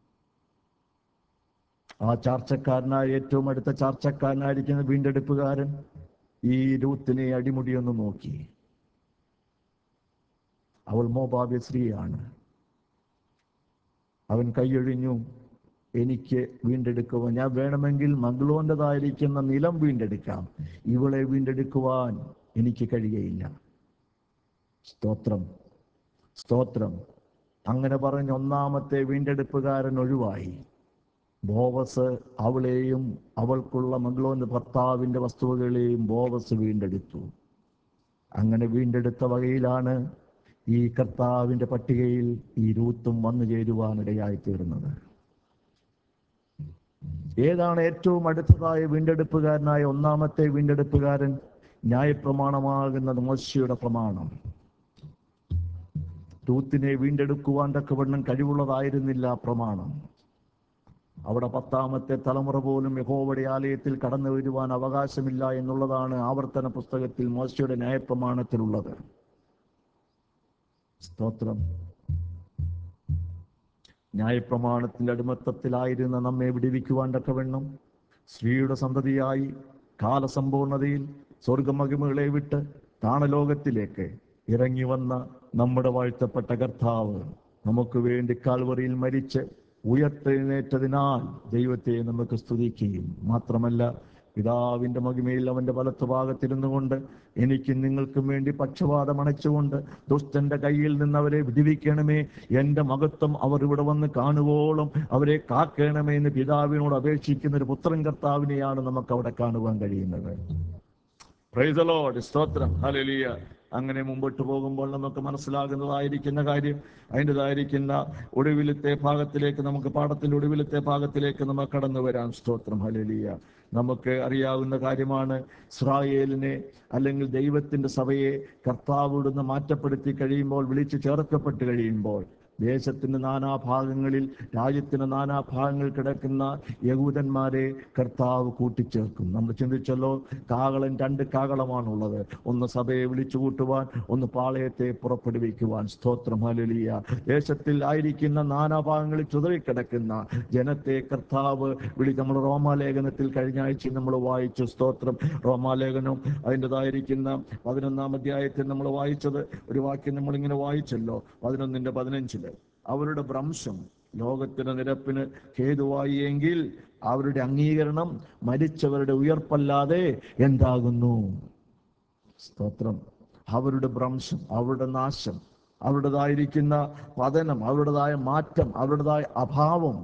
ആ ചാർച്ചക്കാരനായ ഏറ്റവും അടുത്ത ചാർച്ചക്കാരനായിരിക്കുന്ന വീണ്ടെടുപ്പുകാരൻ ഈ രൂത്തിനെ അടിമുടിയൊന്ന് നോക്കി അവൾ മോബാബ്യ സ്ത്രീയാണ് അവൻ കൈയൊഴിഞ്ഞു എനിക്ക് വീണ്ടെടുക്കുവാൻ ഞാൻ വേണമെങ്കിൽ മംഗ്ലോന്റേതായിരിക്കുന്ന നിലം വീണ്ടെടുക്കാം ഇവളെ വീണ്ടെടുക്കുവാൻ എനിക്ക് കഴിയയില്ല സ്തോത്രം സ്തോത്രം അങ്ങനെ പറഞ്ഞ ഒന്നാമത്തെ വീണ്ടെടുപ്പുകാരൻ ഒഴിവായി ബോവസ് അവളെയും അവൾക്കുള്ള മംഗ്ലോന്റെ ഭർത്താവിന്റെ വസ്തുവകളെയും ബോവസ് വീണ്ടെടുത്തു അങ്ങനെ വീണ്ടെടുത്ത വകയിലാണ് ഈ കർത്താവിന്റെ പട്ടികയിൽ ഈ രൂത്തും വന്നു ചേരുവാനിടയായി തീർന്നത് ഏതാണ് ഏറ്റവും അടുത്തതായ വീണ്ടെടുപ്പുകാരനായ ഒന്നാമത്തെ വീണ്ടെടുപ്പുകാരൻ ന്യായപ്രമാണമാകുന്നത് മോശയുടെ പ്രമാണം രൂത്തിനെ വീണ്ടെടുക്കുവാൻ തക്കവണ്ണം കഴിവുള്ളതായിരുന്നില്ല ആ പ്രമാണം അവിടെ പത്താമത്തെ തലമുറ പോലും യഹോവയുടെ ആലയത്തിൽ കടന്നു വരുവാൻ അവകാശമില്ല എന്നുള്ളതാണ് ആവർത്തന പുസ്തകത്തിൽ മോശയുടെ ന്യായപ്രമാണത്തിലുള്ളത് സ്തോത്രം ന്യായപ്രമാണത്തിന്റെ അടിമത്തത്തിലായിരുന്ന നമ്മെ വിടിവിക്കുവാൻ തക്കവണ്ണം സ്ത്രീയുടെ സന്തതിയായി കാലസമ്പൂർണതയിൽ സ്വർഗമഹിമകളെ വിട്ട് താണലോകത്തിലേക്ക് ഇറങ്ങി വന്ന നമ്മുടെ വാഴ്ത്തപ്പെട്ട കർത്താവ് നമുക്ക് വേണ്ടി കാൽവറിയിൽ മരിച്ച് ഉയർത്തെഴുന്നേറ്റതിനാൽ ദൈവത്തെ നമുക്ക് സ്തുതിക്കുകയും മാത്രമല്ല പിതാവിന്റെ മഹിമയിൽ അവന്റെ വലത്ത് ഭാഗത്തിരുന്നു കൊണ്ട് എനിക്ക് നിങ്ങൾക്കും വേണ്ടി പക്ഷപാതം അണച്ചുകൊണ്ട് ദുഷ്ടന്റെ കയ്യിൽ നിന്ന് അവരെ വിടുവിക്കണമേ എന്റെ മഹത്വം അവർ ഇവിടെ വന്ന് കാണുവോളം അവരെ കാക്കണമേ എന്ന് പിതാവിനോട് അപേക്ഷിക്കുന്ന ഒരു പുത്രൻ കർത്താവിനെയാണ് നമുക്ക് അവിടെ കാണുവാൻ കഴിയുന്നത് Praise the Lord. സ്തോത്രം ഹല്ലേലൂയ അങ്ങനെ മുമ്പോട്ട് പോകുമ്പോൾ നമുക്ക് മനസ്സിലാകുന്നതായിരിക്കുന്ന കാര്യം അതിൻ്റെതായിരിക്കുന്ന ഒടുവിലത്തെ ഭാഗത്തിലേക്ക് നമുക്ക് പാഠത്തിന്റെ ഒടുവിലത്തെ ഭാഗത്തിലേക്ക് നമുക്ക് കടന്നു വരാം സ്തോത്രം ഹലലിയ നമുക്ക് അറിയാവുന്ന കാര്യമാണ് ഇസ്രായേലിനെ അല്ലെങ്കിൽ ദൈവത്തിന്റെ സഭയെ കർത്താവ് ഇവിടുന്ന് മാറ്റപ്പെടുത്തി കഴിയുമ്പോൾ വിളിച്ചു ചേർക്കപ്പെട്ട് കഴിയുമ്പോൾ ദേശത്തിന്റെ നാനാഭാഗങ്ങളിൽ രാജ്യത്തിന്റെ നാനാഭാഗങ്ങളിൽ കിടക്കുന്ന യഹൂദന്മാരെ കർത്താവ് കൂട്ടിച്ചേർക്കും നമ്മൾ ചിന്തിച്ചല്ലോ കാകളൻ രണ്ട് കാകളമാണുള്ളത് ഒന്ന് സഭയെ വിളിച്ചു കൂട്ടുവാൻ ഒന്ന് പാളയത്തെ പുറപ്പെടുവിക്കുവാൻ സ്തോത്രം ഹലലിയ ദേശത്തിൽ ആയിരിക്കുന്ന നാനാഭാഗങ്ങളിൽ ചുതറിക്കിടക്കുന്ന ജനത്തെ കർത്താവ് വിളി നമ്മൾ റോമാലേഖനത്തിൽ കഴിഞ്ഞ ആഴ്ച നമ്മൾ വായിച്ചു സ്തോത്രം റോമാലേഖനം അതിൻ്റെതായിരിക്കുന്ന പതിനൊന്നാം അധ്യായത്തിൽ നമ്മൾ വായിച്ചത് ഒരു വാക്യം നമ്മൾ ഇങ്ങനെ വായിച്ചല്ലോ പതിനൊന്നിന്റെ പതിനഞ്ചില് അവരുടെ ഭ്രംശം ലോകത്തിന്റെ നിരപ്പിന് ഹേതുവായി എങ്കിൽ അവരുടെ അംഗീകരണം മരിച്ചവരുടെ ഉയർപ്പല്ലാതെ എന്താകുന്നു സ്തോത്രം അവരുടെ ഭ്രംശം അവരുടെ നാശം അവരുടേതായിരിക്കുന്ന പതനം അവരുടേതായ മാറ്റം അവരുടേതായ അഭാവം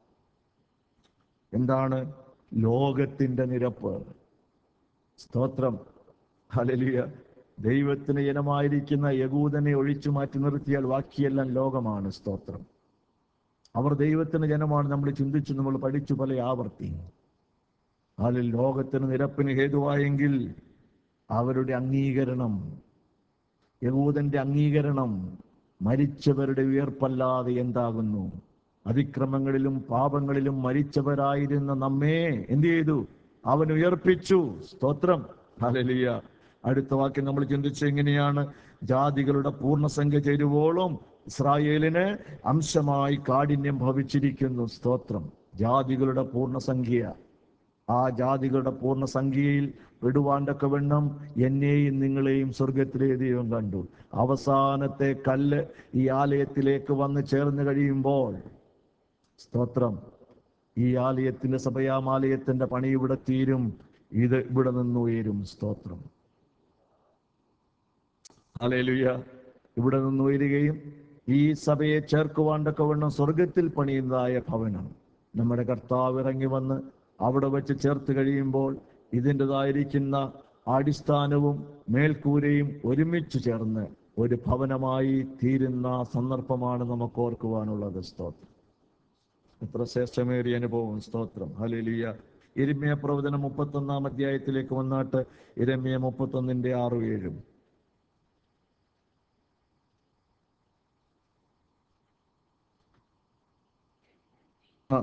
എന്താണ് ലോകത്തിന്റെ നിരപ്പ് സ്തോത്രം ഹലലിയ ദൈവത്തിന് ഇനമായിരിക്കുന്ന യകൂദനെ ഒഴിച്ചു മാറ്റി നിർത്തിയാൽ ബാക്കിയെല്ലാം ലോകമാണ് സ്തോത്രം അവർ ദൈവത്തിന് ജനമാണ് നമ്മൾ ചിന്തിച്ചു നമ്മൾ പഠിച്ചു പല ആവർത്തി അതിൽ ലോകത്തിന് നിരപ്പിന് ഹേതുവായെങ്കിൽ അവരുടെ അംഗീകരണം യഹൂദന്റെ അംഗീകരണം മരിച്ചവരുടെ ഉയർപ്പല്ലാതെ എന്താകുന്നു അതിക്രമങ്ങളിലും പാപങ്ങളിലും മരിച്ചവരായിരുന്ന നമ്മെ എന്ത് ചെയ്തു അവൻ ഉയർപ്പിച്ചു സ്തോത്രം ഹലലിയ അടുത്ത വാക്യം നമ്മൾ ചിന്തിച്ചു എങ്ങനെയാണ് ജാതികളുടെ പൂർണ്ണസംഖ്യ ചേരുവോളം ഇസ്രായേലിന് അംശമായി കാഠിന്യം ഭവിച്ചിരിക്കുന്നു സ്തോത്രം ജാതികളുടെ പൂർണ്ണസംഖ്യ ആ ജാതികളുടെ പൂർണ്ണസംഖ്യയിൽ പെടുവാണ്ടൊക്കെ വെണ്ണം എന്നെയും നിങ്ങളെയും സ്വർഗത്തിലെ ദൈവം കണ്ടു അവസാനത്തെ കല്ല് ഈ ആലയത്തിലേക്ക് വന്ന് ചേർന്ന് കഴിയുമ്പോൾ സ്തോത്രം ഈ ആലയത്തിന്റെ സഭയാമാലയത്തിന്റെ പണി ഇവിടെ തീരും ഇത് ഇവിടെ നിന്ന് ഉയരും സ്തോത്രം അലേലുയ ഇവിടെ നിന്ന് ഉയരുകയും ഈ സഭയെ ചേർക്കുവാണ്ടൊക്കെ വേണം സ്വർഗത്തിൽ പണിയുന്നതായ ഭവനം നമ്മുടെ കർത്താവ് ഇറങ്ങി വന്ന് അവിടെ വെച്ച് ചേർത്ത് കഴിയുമ്പോൾ ഇതിൻ്റെതായിരിക്കുന്ന അടിസ്ഥാനവും മേൽക്കൂരയും ഒരുമിച്ച് ചേർന്ന് ഒരു ഭവനമായി തീരുന്ന സന്ദർഭമാണ് നമുക്ക് ഓർക്കുവാനുള്ളത് സ്തോത്രം എത്ര ശ്രേഷ്ഠമേറിയ അനുഭവം സ്തോത്രം ഹലിലിയ ഇരമ്യ പ്രവചനം മുപ്പത്തൊന്നാം അധ്യായത്തിലേക്ക് വന്നാട്ട് ഇരമ്യ മുപ്പത്തൊന്നിന്റെ ആറും ഏഴും ആ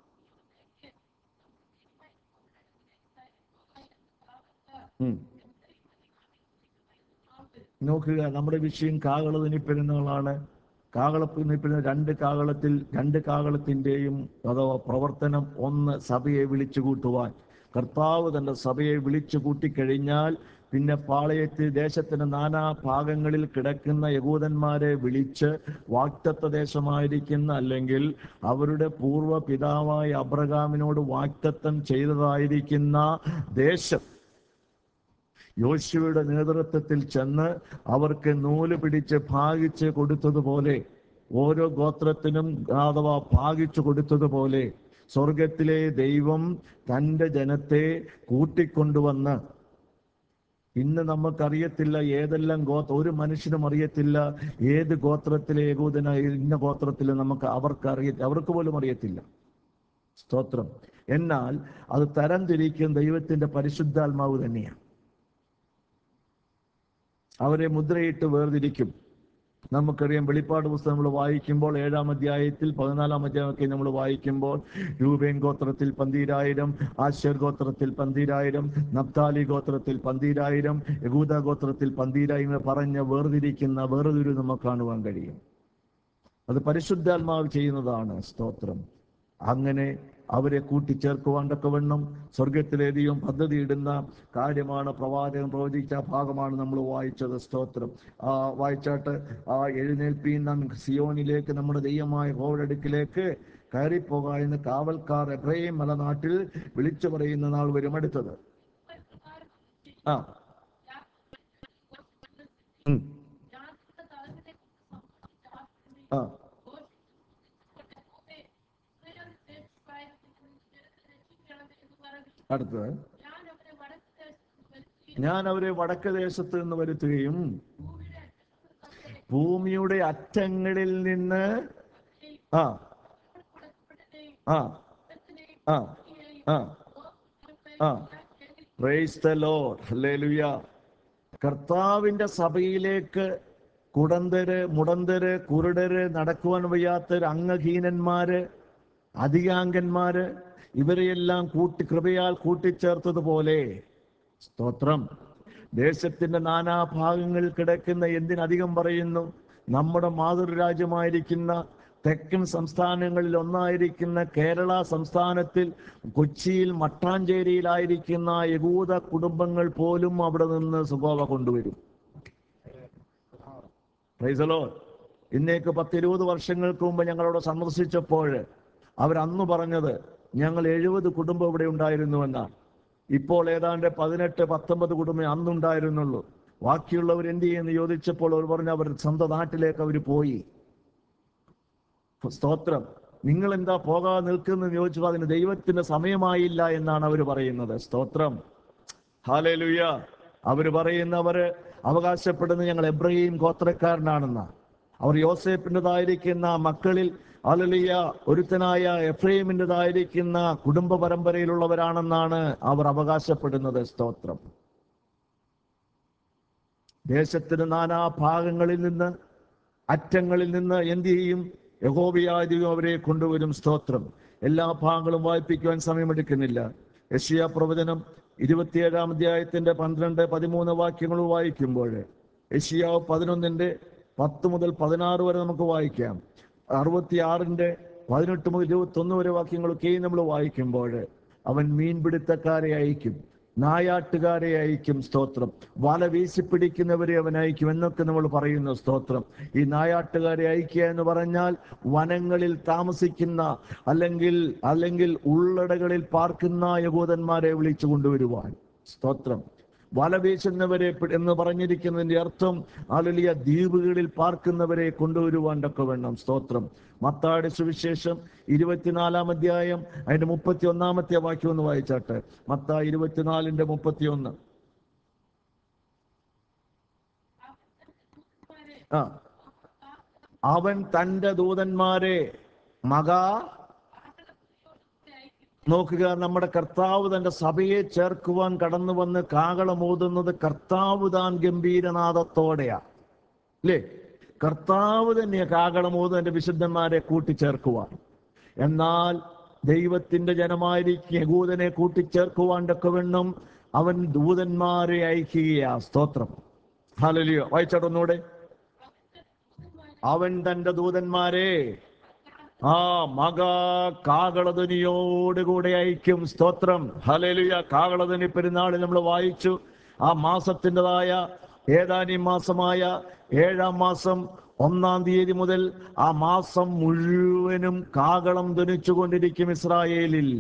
ഉം. നോക്കുക നമ്മുടെ വിഷയം കാകള നിപ്പെരുന്നതാണ് കാകള നിപ്പെരുന്ന രണ്ട് കാകളത്തിൽ രണ്ട് കാകളത്തിന്റെയും അഥവാ പ്രവർത്തനം ഒന്ന് സഭയെ വിളിച്ചു കൂട്ടുവാൻ കർത്താവ് തന്റെ സഭയെ വിളിച്ചു കൂട്ടിക്കഴിഞ്ഞാൽ പിന്നെ പാളയത്തിൽ ദേശത്തിന്റെ നാനാ ഭാഗങ്ങളിൽ കിടക്കുന്ന യഹൂദന്മാരെ വിളിച്ച് വാക്തത്വ ദേശമായിരിക്കുന്ന അല്ലെങ്കിൽ അവരുടെ പൂർവ്വ പിതാവായ അബ്രഹാമിനോട് വാക്തത്വം ചെയ്തതായിരിക്കുന്ന ദേശം യോശുവയുടെ നേതൃത്വത്തിൽ ചെന്ന് അവർക്ക് നൂല് പിടിച്ച് ഭാഗിച്ച് കൊടുത്തതുപോലെ ഓരോ ഗോത്രത്തിനും അഥവാ ഭാഗിച്ചു കൊടുത്തതുപോലെ സ്വർഗത്തിലെ ദൈവം തൻ്റെ ജനത്തെ കൂട്ടിക്കൊണ്ടുവന്ന് ഇന്ന് നമുക്കറിയത്തില്ല ഏതെല്ലാം ഗോത്ര ഒരു മനുഷ്യനും അറിയത്തില്ല ഏത് ഗോത്രത്തിലെ ഏകോദന ഇന്ന ഗോത്രത്തിൽ നമുക്ക് അവർക്ക് അറിയ അവർക്ക് പോലും അറിയത്തില്ല സ്തോത്രം എന്നാൽ അത് തരംതിരിക്കുന്ന ദൈവത്തിന്റെ പരിശുദ്ധാത്മാവ് തന്നെയാണ് അവരെ മുദ്രയിട്ട് വേർതിരിക്കും നമുക്കറിയാം വെളിപ്പാട് പുസ്തകം നമ്മൾ വായിക്കുമ്പോൾ ഏഴാം അധ്യായത്തിൽ പതിനാലാം അധ്യായമൊക്കെ നമ്മൾ വായിക്കുമ്പോൾ രൂപേൻ ഗോത്രത്തിൽ പന്തീരായിരം ആശർ ഗോത്രത്തിൽ പന്തീരായിരം നപ്താലി ഗോത്രത്തിൽ പന്തീരായിരം യഹൂദ ഗോത്രത്തിൽ പന്തീരായിരം എന്ന് പറഞ്ഞ് വേർതിരിക്കുന്ന വേർതിരി നമുക്ക് കാണുവാൻ കഴിയും അത് പരിശുദ്ധാത്മാവ് ചെയ്യുന്നതാണ് സ്തോത്രം അങ്ങനെ അവരെ കൂട്ടിച്ചേർക്കുവാൻ തക്കവണ്ണം സ്വർഗത്തിലെ ദൈവം പദ്ധതി ഇടുന്ന കാര്യമാണ് പ്രവാചകൻ പ്രവചിച്ച ഭാഗമാണ് നമ്മൾ വായിച്ചത് സ്തോത്രം ആ വായിച്ചാട്ട് ആ എഴുന്നേൽപ്പീൻ നാം സിയോനിലേക്ക് നമ്മുടെ ദൈവമായ ഹോവടുക്കിലേക്ക് കയറിപ്പോക എന്ന് കാവൽക്കാർ എബ്രഹിം മലനാട്ടിൽ വിളിച്ചു പറയുന്ന നാൾ വരും അടുത്തത് ആ ഉം. ആ അടുത്തത് ഞാൻ അവരെ വടക്ക് ദേശത്ത് നിന്ന് വരുത്തുകയും ഭൂമിയുടെ അറ്റങ്ങളിൽ നിന്ന് ആ ആ ആ ആ ആ പ്രൈസ് ദ ലോർഡ് ഹല്ലേലൂയ കർത്താവിന്റെ സഭയിലേക്ക് കുടന്തര് മുടന്തര് കുരുടര് നടക്കുവാൻ വയ്യാത്തര് അംഗഹീനന്മാര് അധികാംഗന്മാര് ഇവരെയെല്ലാം കൂട്ടി കൃപയാൽ കൂട്ടിച്ചേർത്തതുപോലെ സ്തോത്രം ദേശത്തിന്റെ നാനാഭാഗങ്ങളിൽ കിടക്കുന്ന എന്തിനധികം പറയുന്നു നമ്മുടെ മാതൃരാജ്യമായിരിക്കുന്ന തെക്കൻ സംസ്ഥാനങ്ങളിൽ ഒന്നായിരിക്കുന്ന കേരള സംസ്ഥാനത്തിൽ കൊച്ചിയിൽ മട്ടാഞ്ചേരിയിലായിരിക്കുന്ന യകൂദ കുടുംബങ്ങൾ പോലും അവിടെ നിന്ന് സുഗോവ കൊണ്ടുവരും പ്രൈസലോ ഇന്നേക്ക് പത്തിരുപത് വർഷങ്ങൾക്ക് മുമ്പ് ഞങ്ങളവിടെ സന്ദർശിച്ചപ്പോൾ അവരന്ന് പറഞ്ഞത് ഞങ്ങൾ എഴുപത് കുടുംബം ഇവിടെ ഉണ്ടായിരുന്നുവെന്നാണ് ഇപ്പോൾ ഏതാണ്ട് പതിനെട്ട് പത്തൊമ്പത് കുടുംബം അന്നുണ്ടായിരുന്നുള്ളൂ ബാക്കിയുള്ളവർ എന്ത് ചെയ്യുമെന്ന് ചോദിച്ചപ്പോൾ അവർ പറഞ്ഞു അവർ സ്വന്തം നാട്ടിലേക്ക് അവർ പോയി സ്തോത്രം നിങ്ങൾ എന്താ പോകാതെ നിൽക്കുന്നെന്ന് ചോദിച്ചപ്പോൾ അതിന് ദൈവത്തിന്റെ സമയമായില്ല എന്നാണ് അവർ പറയുന്നത് സ്തോത്രം ഹാലേലുയ്യ അവര് പറയുന്നവര് അവകാശപ്പെടുന്നത് ഞങ്ങൾ എബ്രഹീം ഗോത്രക്കാരനാണെന്ന അവർ യോസേപ്പിൻ്റെതായിരിക്കുന്ന മക്കളിൽ അലലിയ ഒരുത്തനായ എഫ്രൈമിൻ്റെതായിരിക്കുന്ന കുടുംബ പരമ്പരയിലുള്ളവരാണെന്നാണ് അവർ അവകാശപ്പെടുന്നത് സ്തോത്രം ദേശത്തിന് നാനാ ഭാഗങ്ങളിൽ നിന്ന് അറ്റങ്ങളിൽ നിന്ന് എന്ത് ചെയ്യും യഹോബിയാദിയും അവരെ കൊണ്ടുവരും സ്തോത്രം എല്ലാ ഭാഗങ്ങളും വായിപ്പിക്കുവാൻ സമയമെടുക്കുന്നില്ല യഷിയ പ്രവചനം ഇരുപത്തിയേഴാം അധ്യായത്തിന്റെ പന്ത്രണ്ട് പതിമൂന്ന് വാക്യങ്ങൾ വായിക്കുമ്പോൾ യഷിയാവ് പതിനൊന്നിന്റെ പത്ത് മുതൽ പതിനാറ് വരെ നമുക്ക് വായിക്കാം അറുപത്തിയാറിന്റെ പതിനെട്ട് മുതൽ ഇരുപത്തി ഒന്ന് വരെ വാക്യങ്ങളൊക്കെയും നമ്മൾ വായിക്കുമ്പോൾ അവൻ മീൻപിടുത്തക്കാരെ അയക്കും നായാട്ടുകാരെ അയക്കും സ്തോത്രം വല വീശി പിടിക്കുന്നവരെ അവൻ അയക്കും എന്നൊക്കെ നമ്മൾ പറയുന്നു സ്തോത്രം ഈ നായാട്ടുകാരെ അയക്കുക എന്ന് പറഞ്ഞാൽ വനങ്ങളിൽ താമസിക്കുന്ന അല്ലെങ്കിൽ അല്ലെങ്കിൽ ഉള്ളടകളിൽ പാർക്കുന്ന യഹൂദന്മാരെ വിളിച്ചു കൊണ്ടുവരുവാൻ സ്തോത്രം വല വീശുന്നവരെ പി- എന്ന് പറഞ്ഞിരിക്കുന്നതിന്റെ അർത്ഥം ആളുലിയ ദ്വീപുകളിൽ പാർക്കുന്നവരെ കൊണ്ടുവരുവാൻ ഒക്കെ വേണം സ്തോത്രം മത്താട് സുവിശേഷം ഇരുപത്തിനാലാം അധ്യായം അതിന്റെ മുപ്പത്തി ഒന്നാമത്തെ വാക്യം ഒന്ന് വായിച്ചാട്ടെ മത്ത ഇരുപത്തിനാലിന്റെ മുപ്പത്തി ഒന്ന് ആ അവൻ തന്റെ ദൂതന്മാരെ മകാ നോക്കുക നമ്മുടെ കർത്താവ് തന്റെ സഭയെ ചേർക്കുവാൻ കടന്നു വന്ന് കാകളമോതുന്നത് കർത്താവ് താൻ ഗംഭീരനാഥത്തോടെയാ അല്ലേ കർത്താവ് തന്നെ കാകളമോത് തന്റെ വിശുദ്ധന്മാരെ കൂട്ടിച്ചേർക്കുവാൻ എന്നാൽ ദൈവത്തിന്റെ ജനമായിരിക്കും യകൂദനെ കൂട്ടിച്ചേർക്കുവാൻ തക്കവണ്ണം അവൻ ദൂതന്മാരെ അയക്കുകയാ സ്തോത്രം ഹാലലിയോ വായിച്ചോട്ടൊന്നൂടെ അവൻ തന്റെ ദൂതന്മാരെ ആ മക കാകളധ്വനിയോടുകൂടെ അയക്കും സ്തോത്രം ഹലേലുയ കാകളധ്വനി പെരുന്നാളിൽ നമ്മൾ വായിച്ചു ആ മാസത്തിൻ്റെതായ ഏതാനും മാസമായ ഏഴാം മാസം ഒന്നാം തീയതി മുതൽ ആ മാസം മുഴുവനും കാകളം ധ്വനിച്ചുകൊണ്ടിരിക്കും ഇസ്രായേലിൽ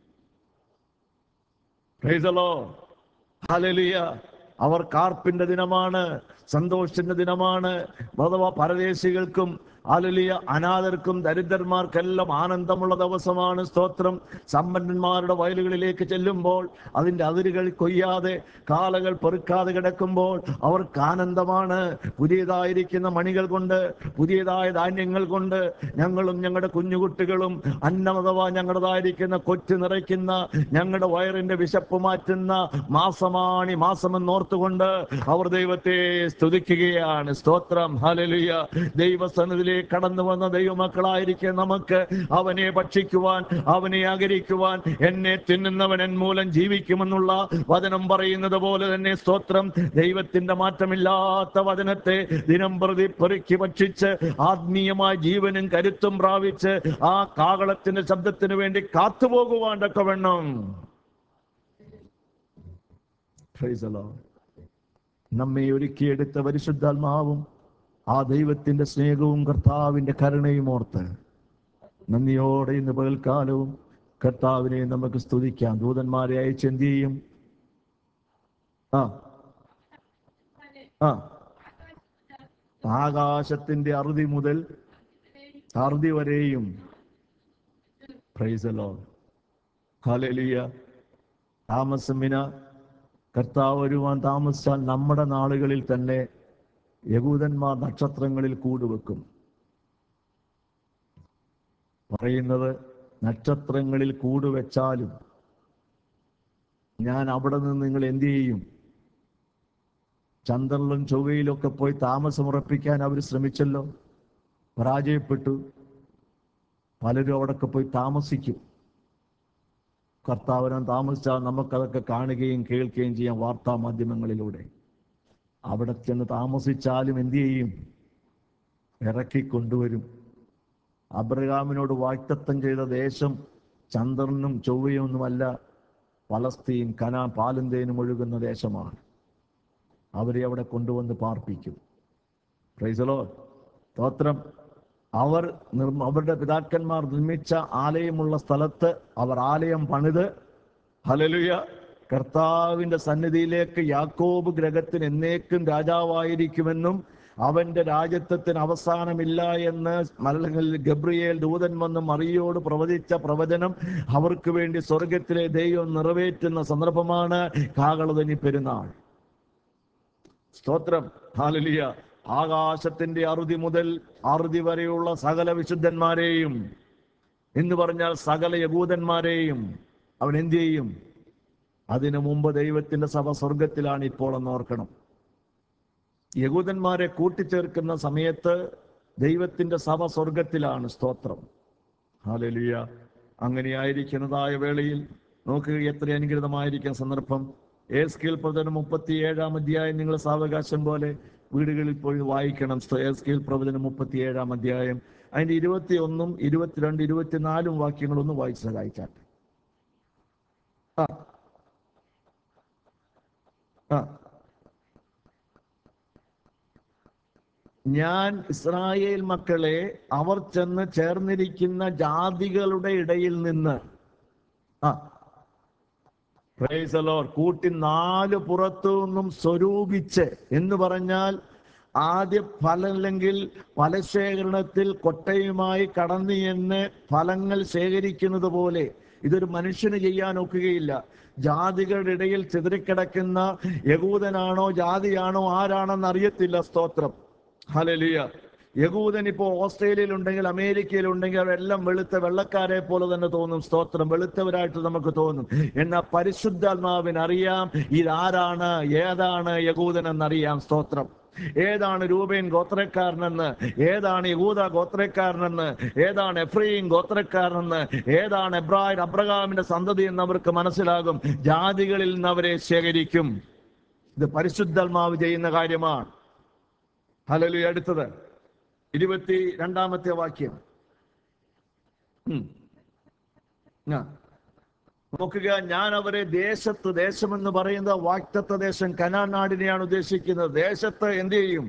Praise the Lord. Hallelujah. അവർ കാർപ്പിന്റെ ദിനമാണ് സന്തോഷത്തിന്റെ ദിനമാണ് അഥവാ പരദേശികൾക്കും അലലിയ അനാഥർക്കും ദരിദ്രന്മാർക്കെല്ലാം ആനന്ദമുള്ള ദിവസമാണ് സ്തോത്രം സമ്പന്നന്മാരുടെ വയലുകളിലേക്ക് ചെല്ലുമ്പോൾ അതിന്റെ അതിരുകൾ കൊയ്യാതെ കാലകൾ പെറുക്കാതെ കിടക്കുമ്പോൾ അവർക്ക് ആനന്ദമാണ് പുതിയതായിരിക്കുന്ന മണികൾ കൊണ്ട് പുതിയതായ ധാന്യങ്ങൾ കൊണ്ട് ഞങ്ങളും ഞങ്ങളുടെ കുഞ്ഞുകുട്ടികളും അന്നമതവ ഞങ്ങളുടേതായിരിക്കുന്ന കൊച്ചു നിറയ്ക്കുന്ന ഞങ്ങളുടെ വയറിന്റെ വിശപ്പ് മാറ്റുന്ന മാസമാണി മാസമെന്നോർത്തുകൊണ്ട് അവർ ദൈവത്തെ സ്തുതിക്കുകയാണ് സ്തോത്രം ഹലലുയ ദൈവസന്നിധിയിലേക്ക് കടന്നു വന്ന ദൈവമക്കളായിരിക്കും നമുക്ക് അവനെ ഭക്ഷിക്കുവാൻ അവനെ ആകരിക്കുവാൻ എന്നെ തിന്നുന്നവൻ എൻ മൂലം ജീവിക്കുമെന്നുള്ള വചനം പറയുന്നത് പോലെ തന്നെ സ്തോത്രം ദൈവത്തിന്റെ മാറ്റമില്ലാത്ത വചനത്തെ ദിനം പ്രതി പെറുക്കി ഭക്ഷിച്ച് ആത്മീയമായ ജീവനും കരുത്തും പ്രാപിച്ച് ആ കാകളത്തിന്റെ ശബ്ദത്തിന് വേണ്ടി കാത്തുപോകുവാൻ തക്കവണ്ണം Praise the Lord. നമ്മെ ഒരുക്കിയെടുത്ത പരിശുദ്ധാത്മാവും ആ ദൈവത്തിന്റെ സ്നേഹവും കർത്താവിന്റെ കരുണയും ഓർത്ത് നന്ദിയോടെ ഇന്ന് പകൽക്കാലവും കർത്താവിനെ നമുക്ക് സ്തുതിക്കാം ദൂതന്മാരെ അയച്ച് എന്ത് ചെയ്യും ആ ആ ആകാശത്തിന്റെ അറുതി മുതൽ അറുതി വരെയും പ്രൈസലോ ഹലലിയ താമസമിന കർത്താവ് വരുവാൻ താമസിച്ചാൽ നമ്മുടെ നാളുകളിൽ തന്നെ യഹൂദന്മാർ നക്ഷത്രങ്ങളിൽ കൂടുവെക്കും പറയുന്നത് നക്ഷത്രങ്ങളിൽ കൂടുവെച്ചാലും ഞാൻ അവിടെ നിന്ന് നിങ്ങൾ എന്ത് ചെയ്യും ചന്ദ്രനിലും ചൊവ്വയിലൊക്കെ പോയി താമസമുറപ്പിക്കാൻ അവർ ശ്രമിച്ചല്ലോ പരാജയപ്പെട്ടു പലരും അവിടൊക്കെ പോയി താമസിക്കും കർത്താവിനം താമസിച്ചാൽ നമുക്കതൊക്കെ കാണുകയും കേൾക്കുകയും ചെയ്യാം വാർത്താ മാധ്യമങ്ങളിലൂടെ അവിടെ ചെന്ന് താമസിച്ചാലും എന്തു ചെയ്യും ഇറക്കി കൊണ്ടുവരും അബ്രഹാമിനോട് വാക്തത്വം ചെയ്ത ദേശം ചന്ദ്രനും ചൊവ്വയും ഒന്നുമല്ല പലസ്തീൻ കനാ പാലും തേനും ഒഴുകുന്ന ദേശമാണ് അവരെ അവിടെ കൊണ്ടുവന്ന് പാർപ്പിക്കും പ്രൈസലോ സ്തോത്രം അവർ നിർമ്മ അവരുടെ പിതാക്കന്മാർ നിർമ്മിച്ച ആലയമുള്ള സ്ഥലത്ത് അവർ ആലയം പണിത് ഹലലുയ കർത്താവിന്റെ സന്നിധിയിലേക്ക് യാക്കോബ് ഗ്രഹത്തിന് എന്നേക്കും രാജാവായിരിക്കുമെന്നും അവന്റെ രാജ്യത്വത്തിന് അവസാനമില്ല എന്ന് മലകളിൽ ഗബ്രിയേൽ ദൂതൻ വന്ന് മറിയോട് പ്രവചിച്ച പ്രവചനം അവർക്ക് വേണ്ടി സ്വർഗത്തിലെ ദൈവം നിറവേറ്റുന്ന സന്ദർഭമാണ് കാകളതനി പെരുന്നാൾ സ്തോത്രം ഹാലലിയ ആകാശത്തിന്റെ അറുതി മുതൽ അറുതി വരെയുള്ള സകല വിശുദ്ധന്മാരെയും എന്ന് പറഞ്ഞാൽ സകല യകൂദന്മാരെയും അവൻ എന്ത് ചെയ്യും അതിനു മുമ്പ് ദൈവത്തിന്റെ സഭ സ്വർഗത്തിലാണ് ഇപ്പോൾ എന്ന് ഓർക്കണം യകൂദന്മാരെ കൂട്ടിച്ചേർക്കുന്ന സമയത്ത് ദൈവത്തിന്റെ സഭ സ്വർഗത്തിലാണ് സ്തോത്രം ഹാലലിയ അങ്ങനെയായിരിക്കുന്നതായ വേളയിൽ നോക്കുക എത്ര അനുഗ്രതമായിരിക്കുന്ന സന്ദർഭം ഏസ്കേൽ പ്രവചനം മുപ്പത്തി ഏഴാം അധ്യായം നിങ്ങൾ സാവകാശം പോലെ വീടുകളിൽ പോയി വായിക്കണം ഏസ്കേൽ പ്രവചനം മുപ്പത്തി ഏഴാം അധ്യായം അതിന്റെ ഇരുപത്തി ഒന്നും ഇരുപത്തിരണ്ട് ഇരുപത്തിനാലും വാക്യങ്ങളൊന്ന് വായിച്ച് സഹായിച്ചാട്ടെ ആ ആ ഞാൻ ഇസ്രായേൽ മക്കളെ അവർ ചെന്ന് ചേർന്നിരിക്കുന്ന ജാതികളുടെ ഇടയിൽ നിന്ന് ആ പ്രൈസ് ലോർ കൂട്ടി നാല് പുറത്തു നിന്നും സ്വരൂപിച്ച് എന്ന് പറഞ്ഞാൽ ആദ്യ ഫലമല്ലെങ്കിൽ ഫലശേഖരണത്തിൽ കൊട്ടയുമായി കടന്നു എന്ന് ഫലങ്ങൾ ശേഖരിക്കുന്നത് പോലെ ഇതൊരു മനുഷ്യന് ചെയ്യാൻ ഒക്കുകയില്ല ജാതികളുടെ ഇടയിൽ ചിതറിക്കിടക്കുന്ന യകൂദനാണോ ജാതിയാണോ ആരാണെന്ന് അറിയത്തില്ല സ്തോത്രം ഹലലിയ യകൂദൻ ഇപ്പോ ഓസ്ട്രേലിയയിൽ ഉണ്ടെങ്കിൽ അമേരിക്കയിൽ ഉണ്ടെങ്കിൽ അവരെല്ലാം വെളുത്ത വെള്ളക്കാരെ പോലെ തന്നെ തോന്നും സ്തോത്രം വെളുത്തവരായിട്ട് നമുക്ക് തോന്നും എന്നാൽ പരിശുദ്ധാത്മാവിന് അറിയാം ഇതാരാണ് ഏതാണ് യകൂദൻ എന്നറിയാം സ്തോത്രം ഏതാണ് രൂപേൻ ഗോത്രക്കാരനെന്ന് ഏതാണ് യഹൂദ ഗോത്രക്കാരനെന്ന് ഏതാണ് എഫ്രീം ഗോത്രക്കാരനെന്ന് ഏതാണ് എബ്രായർ അബ്രഹാമിന്റെ സന്തതി എന്ന് അവർക്ക് മനസ്സിലാകും ജാതികളിൽ നിന്ന് അവരെ ശേഖരിക്കും ഇത് പരിശുദ്ധാത്മാവ് ചെയ്യുന്ന കാര്യമാണ് ഹലലു അടുത്തത് ഇരുപത്തി രണ്ടാമത്തെ വാക്യം ഉം. ആ. നോക്കുക ഞാൻ അവരെ ദേശത്ത് ദേശമെന്ന് പറയുന്ന വാക്തത്വ ദേശം കനാൻ നാടിനെയാണ് ഉദ്ദേശിക്കുന്നത് ദേശത്ത് എന്ത് ചെയ്യും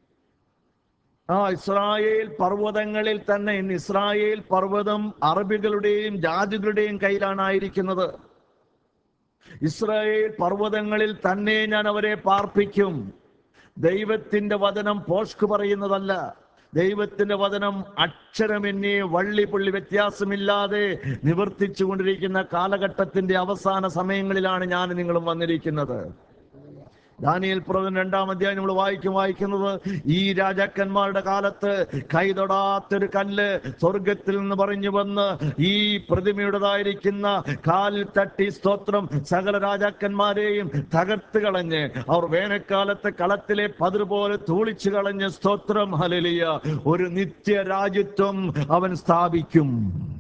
ആ ഇസ്രായേൽ പർവ്വതങ്ങളിൽ തന്നെ ഇന്ന് ഇസ്രായേൽ പർവ്വതം അറബികളുടെയും ജാതികളുടെയും കയ്യിലാണ് ആയിരിക്കുന്നത് ഇസ്രായേൽ പർവ്വതങ്ങളിൽ തന്നെ ഞാൻ അവരെ പാർപ്പിക്കും ദൈവത്തിന്റെ വചനം പോഷ്ക് പറയുന്നതല്ല ദൈവത്തിന്റെ വചനം അക്ഷരമെന്നെ വള്ളി പുള്ളി വ്യത്യാസമില്ലാതെ നിവർത്തിച്ചു കൊണ്ടിരിക്കുന്ന കാലഘട്ടത്തിന്റെ അവസാന സമയങ്ങളിലാണ് ഞാൻ നിങ്ങളും വന്നിരിക്കുന്നത് ദാനിയൽ പ്രവചനം രണ്ടാം അധ്യായം നമ്മൾ വായിക്കും വായിക്കുന്നത് ഈ രാജാക്കന്മാരുടെ കാലത്ത് കൈതൊടാത്തൊരു കല്ല് സ്വർഗത്തിൽ നിന്ന് പറഞ്ഞു വന്ന് ഈ പ്രതിമയുടേതായിരിക്കുന്ന കാലിൽ തട്ടി സ്തോത്രം സകല രാജാക്കന്മാരെയും തകർത്ത് കളഞ്ഞ് അവർ വേനൽക്കാലത്ത് കളത്തിലെ പതിർ പോലെ തൂളിച്ചു കളഞ്ഞ് സ്തോത്രം ഹലലിയ ഒരു നിത്യ രാജ്യത്വം അവൻ സ്ഥാപിക്കും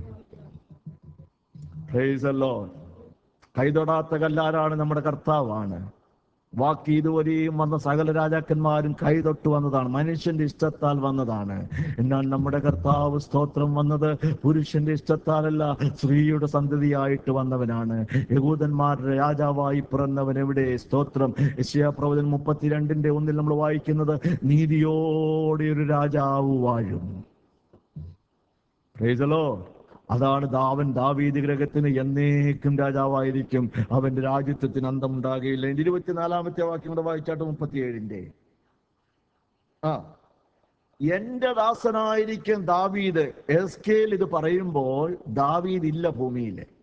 Praise the Lord. കൈതൊടാത്ത കല്ലാരാണ് നമ്മുടെ കർത്താവാണ് വാക്ക് ഇതുവരെയും വന്ന സകല രാജാക്കന്മാരും കൈതൊട്ട് വന്നതാണ് മനുഷ്യന്റെ ഇഷ്ടത്താൽ വന്നതാണ് എന്നാൽ നമ്മുടെ കർത്താവ് സ്തോത്രം വന്നത് പുരുഷന്റെ ഇഷ്ടത്താലല്ല സ്ത്രീയുടെ സന്തതിയായിട്ട് വന്നവനാണ് യഹൂദന്മാരുടെ രാജാവായി പിറന്നവൻ എവിടെ സ്തോത്രം യശയാ പ്രവചനം മുപ്പത്തിരണ്ടിന്റെ ഒന്നിൽ നമ്മൾ വായിക്കുന്നത് നീതിയോടെ ഒരു രാജാവ് വാഴും Praise the Lord. അതാണ് ദാവൻ ദാവീദ് ഗ്രഹത്തിന് എന്നേക്കും രാജാവായിരിക്കും അവന്റെ രാജ്യത്വത്തിന് അന്തമുണ്ടാകുകയില്ല ഇതിന്റെ ഇരുപത്തിനാലാമത്തെ വാക്യം കൂടെ വായിച്ചാട്ട് മുപ്പത്തിയേഴിന്റെ ആ എന്റെ ദാസനായിരിക്കും ദാവീദ് എസ്കേൽ ഇത് പറയുമ്പോൾ ദാവീദ് ഇല്ല ഭൂമിയിൽ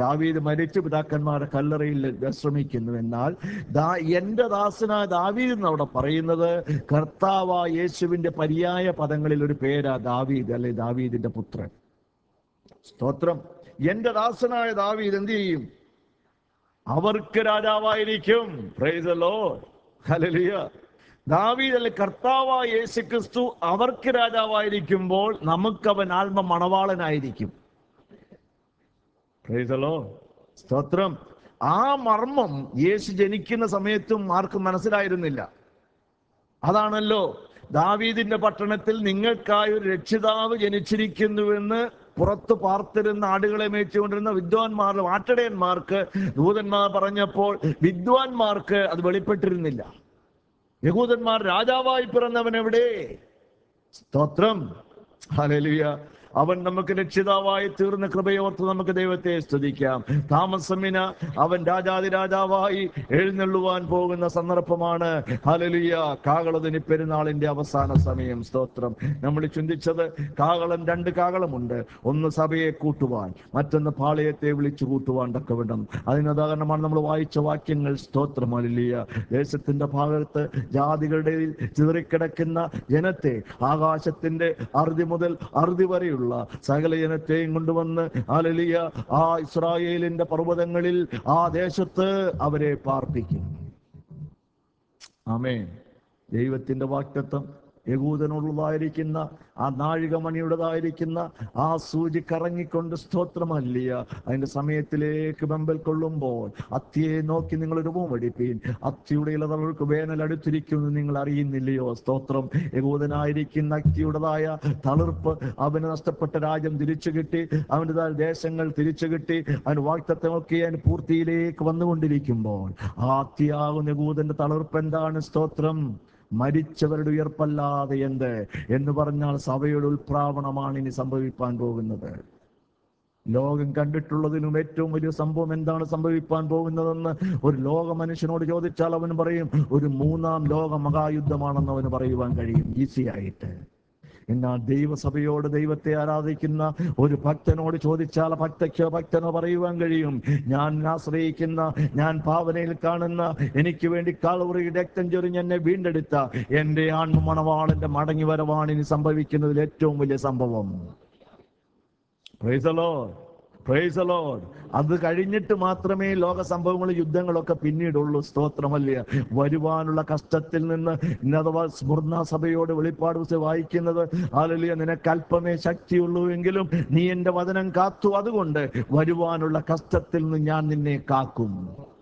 ദാവീദ് മരിച്ചു പിതാക്കന്മാരുടെ കല്ലറയിൽ വിശ്രമിക്കുന്നു എന്നാൽ ദാ എന്റെ ദാസനായ ദാവീദ് എന്ന് അവിടെ പറയുന്നത് കർത്താവ യേശുവിന്റെ പര്യായ പദങ്ങളിൽ ഒരു പേരാ ദാവീദ് അല്ലെ ദാവീദിന്റെ പുത്രൻ സ്തോത്രം എന്റെ ദാസനായ ദാവീദ് എന്ത് ചെയ്യും അവർക്ക് രാജാവായിരിക്കും പ്രൈസ് ലോ ഹല്ലേലൂയ ദാവീദ് അല്ലെ കർത്താവായ യേശു ക്രിസ്തു അവർക്ക് രാജാവായിരിക്കുമ്പോൾ നമുക്കവൻ ആത്മ മണവാളനായിരിക്കും Praise the Lord. സ്തോത്രം ആ മർമ്മം യേശു ജനിക്കുന്ന സമയത്തും ആർക്കും മനസ്സിലായിരുന്നില്ല അതാണല്ലോ ദാവീദിന്റെ പട്ടണത്തിൽ നിങ്ങൾക്കായി ഒരു രക്ഷിതാവ് ജനിച്ചിരിക്കുന്നുവെന്ന് പുറത്തു പാർത്തിരുന്ന ആടുകളെ മേച്ചുകൊണ്ടിരുന്ന വിദ്വാൻമാർ ആട്ടടയന്മാർക്ക് ദൂതന്മാർ പറഞ്ഞപ്പോൾ വിദ്വാൻമാർക്ക് അത് വെളിപ്പെട്ടിരുന്നില്ല യഹൂദന്മാർ രാജാവായി പിറന്നവൻ എവിടെ സ്തോത്രം ഹല്ലേലൂയ അവൻ നമുക്ക് രക്ഷിതാവായി തീർന്ന കൃപയോർത്ത് നമുക്ക് ദൈവത്തെ സ്തുതിക്കാം താമസമിന അവൻ രാജാതി രാജാവായി എഴുന്നള്ളുവാൻ പോകുന്ന സന്ദർഭമാണ് ഹലലുയ കാകളതിന് പെരുന്നാളിന്റെ അവസാന സമയം സ്തോത്രം നമ്മൾ ചിന്തിച്ചത് കാകളം രണ്ട് കാകളമുണ്ട് ഒന്ന് സഭയെ കൂട്ടുവാൻ മറ്റൊന്ന് പാളയത്തെ വിളിച്ചു കൂട്ടുവാൻ തക്കവിടം അതിന് ഉദാഹരണമാണ് നമ്മൾ വായിച്ച വാക്യങ്ങൾ സ്തോത്രം ഹല്ലേലൂയ ദേശത്തിന്റെ ഭാഗത്ത് ജാതികളുടെ ചിതറിക്കിടക്കുന്ന ജനത്തെ ആകാശത്തിന്റെ അറുതി മുതൽ അറുതി വരെയുള്ള സകല ജനത്തെയും കൊണ്ടുവന്ന് ആലലിയ ആ ഇസ്രായേലിന്റെ പർവ്വതങ്ങളിൽ ആ ദേശത്ത് അവരെ പാർപ്പിക്കും ആമേൻ ദൈവത്തിന്റെ വാക്തത്വം യകൂദനുള്ളതായിരിക്കുന്ന ആ നാഴികമണിയുടേതായിരിക്കുന്ന ആ സൂചി കറങ്ങിക്കൊണ്ട് സ്തോത്രമല്ലിയ അതിന്റെ സമയത്തിലേക്ക് ബമ്പൽ കൊള്ളുമ്പോൾ അത്തിയെ നോക്കി നിങ്ങൾ രൂപമടിപ്പീൻ അത്തിയുടെ ഇലതകൾക്ക് വേനൽ അടുത്തിരിക്കുന്നു നിങ്ങൾ അറിയുന്നില്ലയോ സ്തോത്രം യകൂദനായിരിക്കുന്ന അത്തിയുടേതായ തളിർപ്പ് അവന് നഷ്ടപ്പെട്ട രാജ്യം തിരിച്ചു കിട്ടി അവൻ്റെതായ ദേശങ്ങൾ തിരിച്ചു കിട്ടി അവന് വാക്തത്വമൊക്കെ അവൻ പൂർത്തിയിലേക്ക് വന്നുകൊണ്ടിരിക്കുമ്പോൾ ആ അത്തിയാകുന്ന യകൂദന്റെ തളിർപ്പ് എന്താണ് സ്തോത്രം മരിച്ചവരുടെ ഉയർപ്പല്ലാതെ എന്ത് എന്ന് പറഞ്ഞാൽ സഭയുടെ ഉൽപ്രാവണമാണ് ഇനി സംഭവിപ്പാൻ പോകുന്നത് ലോകം കണ്ടിട്ടുള്ളതിനും ഏറ്റവും വലിയ സംഭവം എന്താണ് സംഭവിപ്പാൻ പോകുന്നതെന്ന് ഒരു ലോക മനുഷ്യനോട് ചോദിച്ചാൽ അവൻ പറയും ഒരു മൂന്നാം ലോക മഹായുദ്ധമാണെന്ന് അവന് പറയുവാൻ കഴിയും ഈസി ആയിട്ട് എന്നാൽ ദൈവസഭയോട് ദൈവത്തെ ആരാധിക്കുന്ന ഒരു ഭക്തനോട് ചോദിച്ചാൽ ഭക്തയ്ക്കോ ഭക്തനോ പറയുവാൻ കഴിയും ഞാൻ ആശ്രയിക്കുന്ന ഞാൻ ഭാവനയിൽ കാണുന്ന എനിക്ക് വേണ്ടി കാളുറി രക്തം ചൊരിഞ്ഞ് എന്നെ വീണ്ടെടുത്ത എന്റെ ആൺമ മണവാളന്റെ മടങ്ങി വരവാണ് ഇനി സംഭവിക്കുന്നതിൽ ഏറ്റവും വലിയ സംഭവം Praise the Lord. Praise the Lord. അത് കഴിഞ്ഞിട്ട് മാത്രമേ ലോക സംഭവങ്ങളും യുദ്ധങ്ങളൊക്കെ പിന്നീടുള്ളൂ സ്തോത്രമല്ല വരുവാനുള്ള കഷ്ടത്തിൽ നിന്ന് ഇന്ന് അഥവാ സ്മൃണ സഭയോട് വെളിപ്പാട് പുസ്തകം വായിക്കുന്നത് ആലലിയ നിനക്ക് അല്പമേ ശക്തിയുള്ളൂ എങ്കിലും നീ എന്റെ വചനം കാത്തു അതുകൊണ്ട് വരുവാനുള്ള കഷ്ടത്തിൽ നിന്ന് ഞാൻ നിന്നെ കാക്കും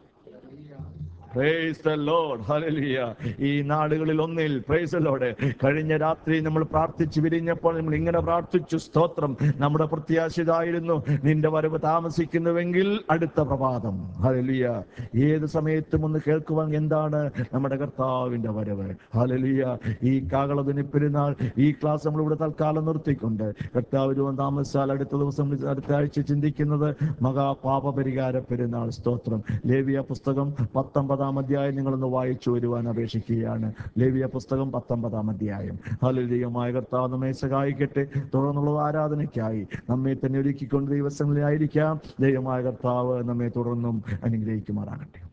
Praise the Lord. Hallelujah. ഈ നാടുകളിൽ ഒന്നിൽ പ്രൈസ് ലോഡ് കഴിഞ്ഞ രാത്രി നമ്മൾ പ്രാർത്ഥിച്ചു വിരിഞ്ഞപ്പോൾ നമ്മൾ ഇങ്ങനെ പ്രാർത്ഥിച്ചു സ്തോത്രം നമ്മുടെ പ്രത്യാശിതായിരുന്നു നിന്റെ വരവ് താമസിക്കുന്നുവെങ്കിൽ അടുത്ത പ്രഭാതം ഹലലിയ ഏത് സമയത്തും ഒന്ന് കേൾക്കുവാൻ എന്താണ് നമ്മുടെ കർത്താവിന്റെ വരവ് ഹലലിയ ഈ കാകളതിന് പെരുന്നാൾ ഈ ക്ലാസ് നമ്മൾ ഇവിടെ തൽക്കാലം നിർത്തിക്കൊണ്ട് കർത്താവ് രൂപം താമസിച്ചാൽ അടുത്ത ദിവസം അടുത്ത ആഴ്ച ചിന്തിക്കുന്നത് മഹാപാപ പരിഹാര പെരുന്നാൾ സ്തോത്രം ലേവിയ പുസ്തകം പത്തൊമ്പതാം അധ്യായം നിങ്ങളൊന്ന് വായിച്ചു വരുവാൻ അപേക്ഷിക്കുകയാണ് ലേവിയ പുസ്തകം പത്തൊമ്പതാം അധ്യായം ഹലലിയമായ കർത്താവ് നമ്മെ സഹായിക്കട്ടെ തുടർന്നുള്ള ആരാധനയ്ക്കായി നമ്മെ തന്നെ ഒരുക്കിക്കൊണ്ട് ദിവസങ്ങളിലായിരിക്കാം ദൈവമായ കർത്താവ് നമ്മെ തുടർന്നും അനുഗ്രഹിക്കുമാറാകട്ടെ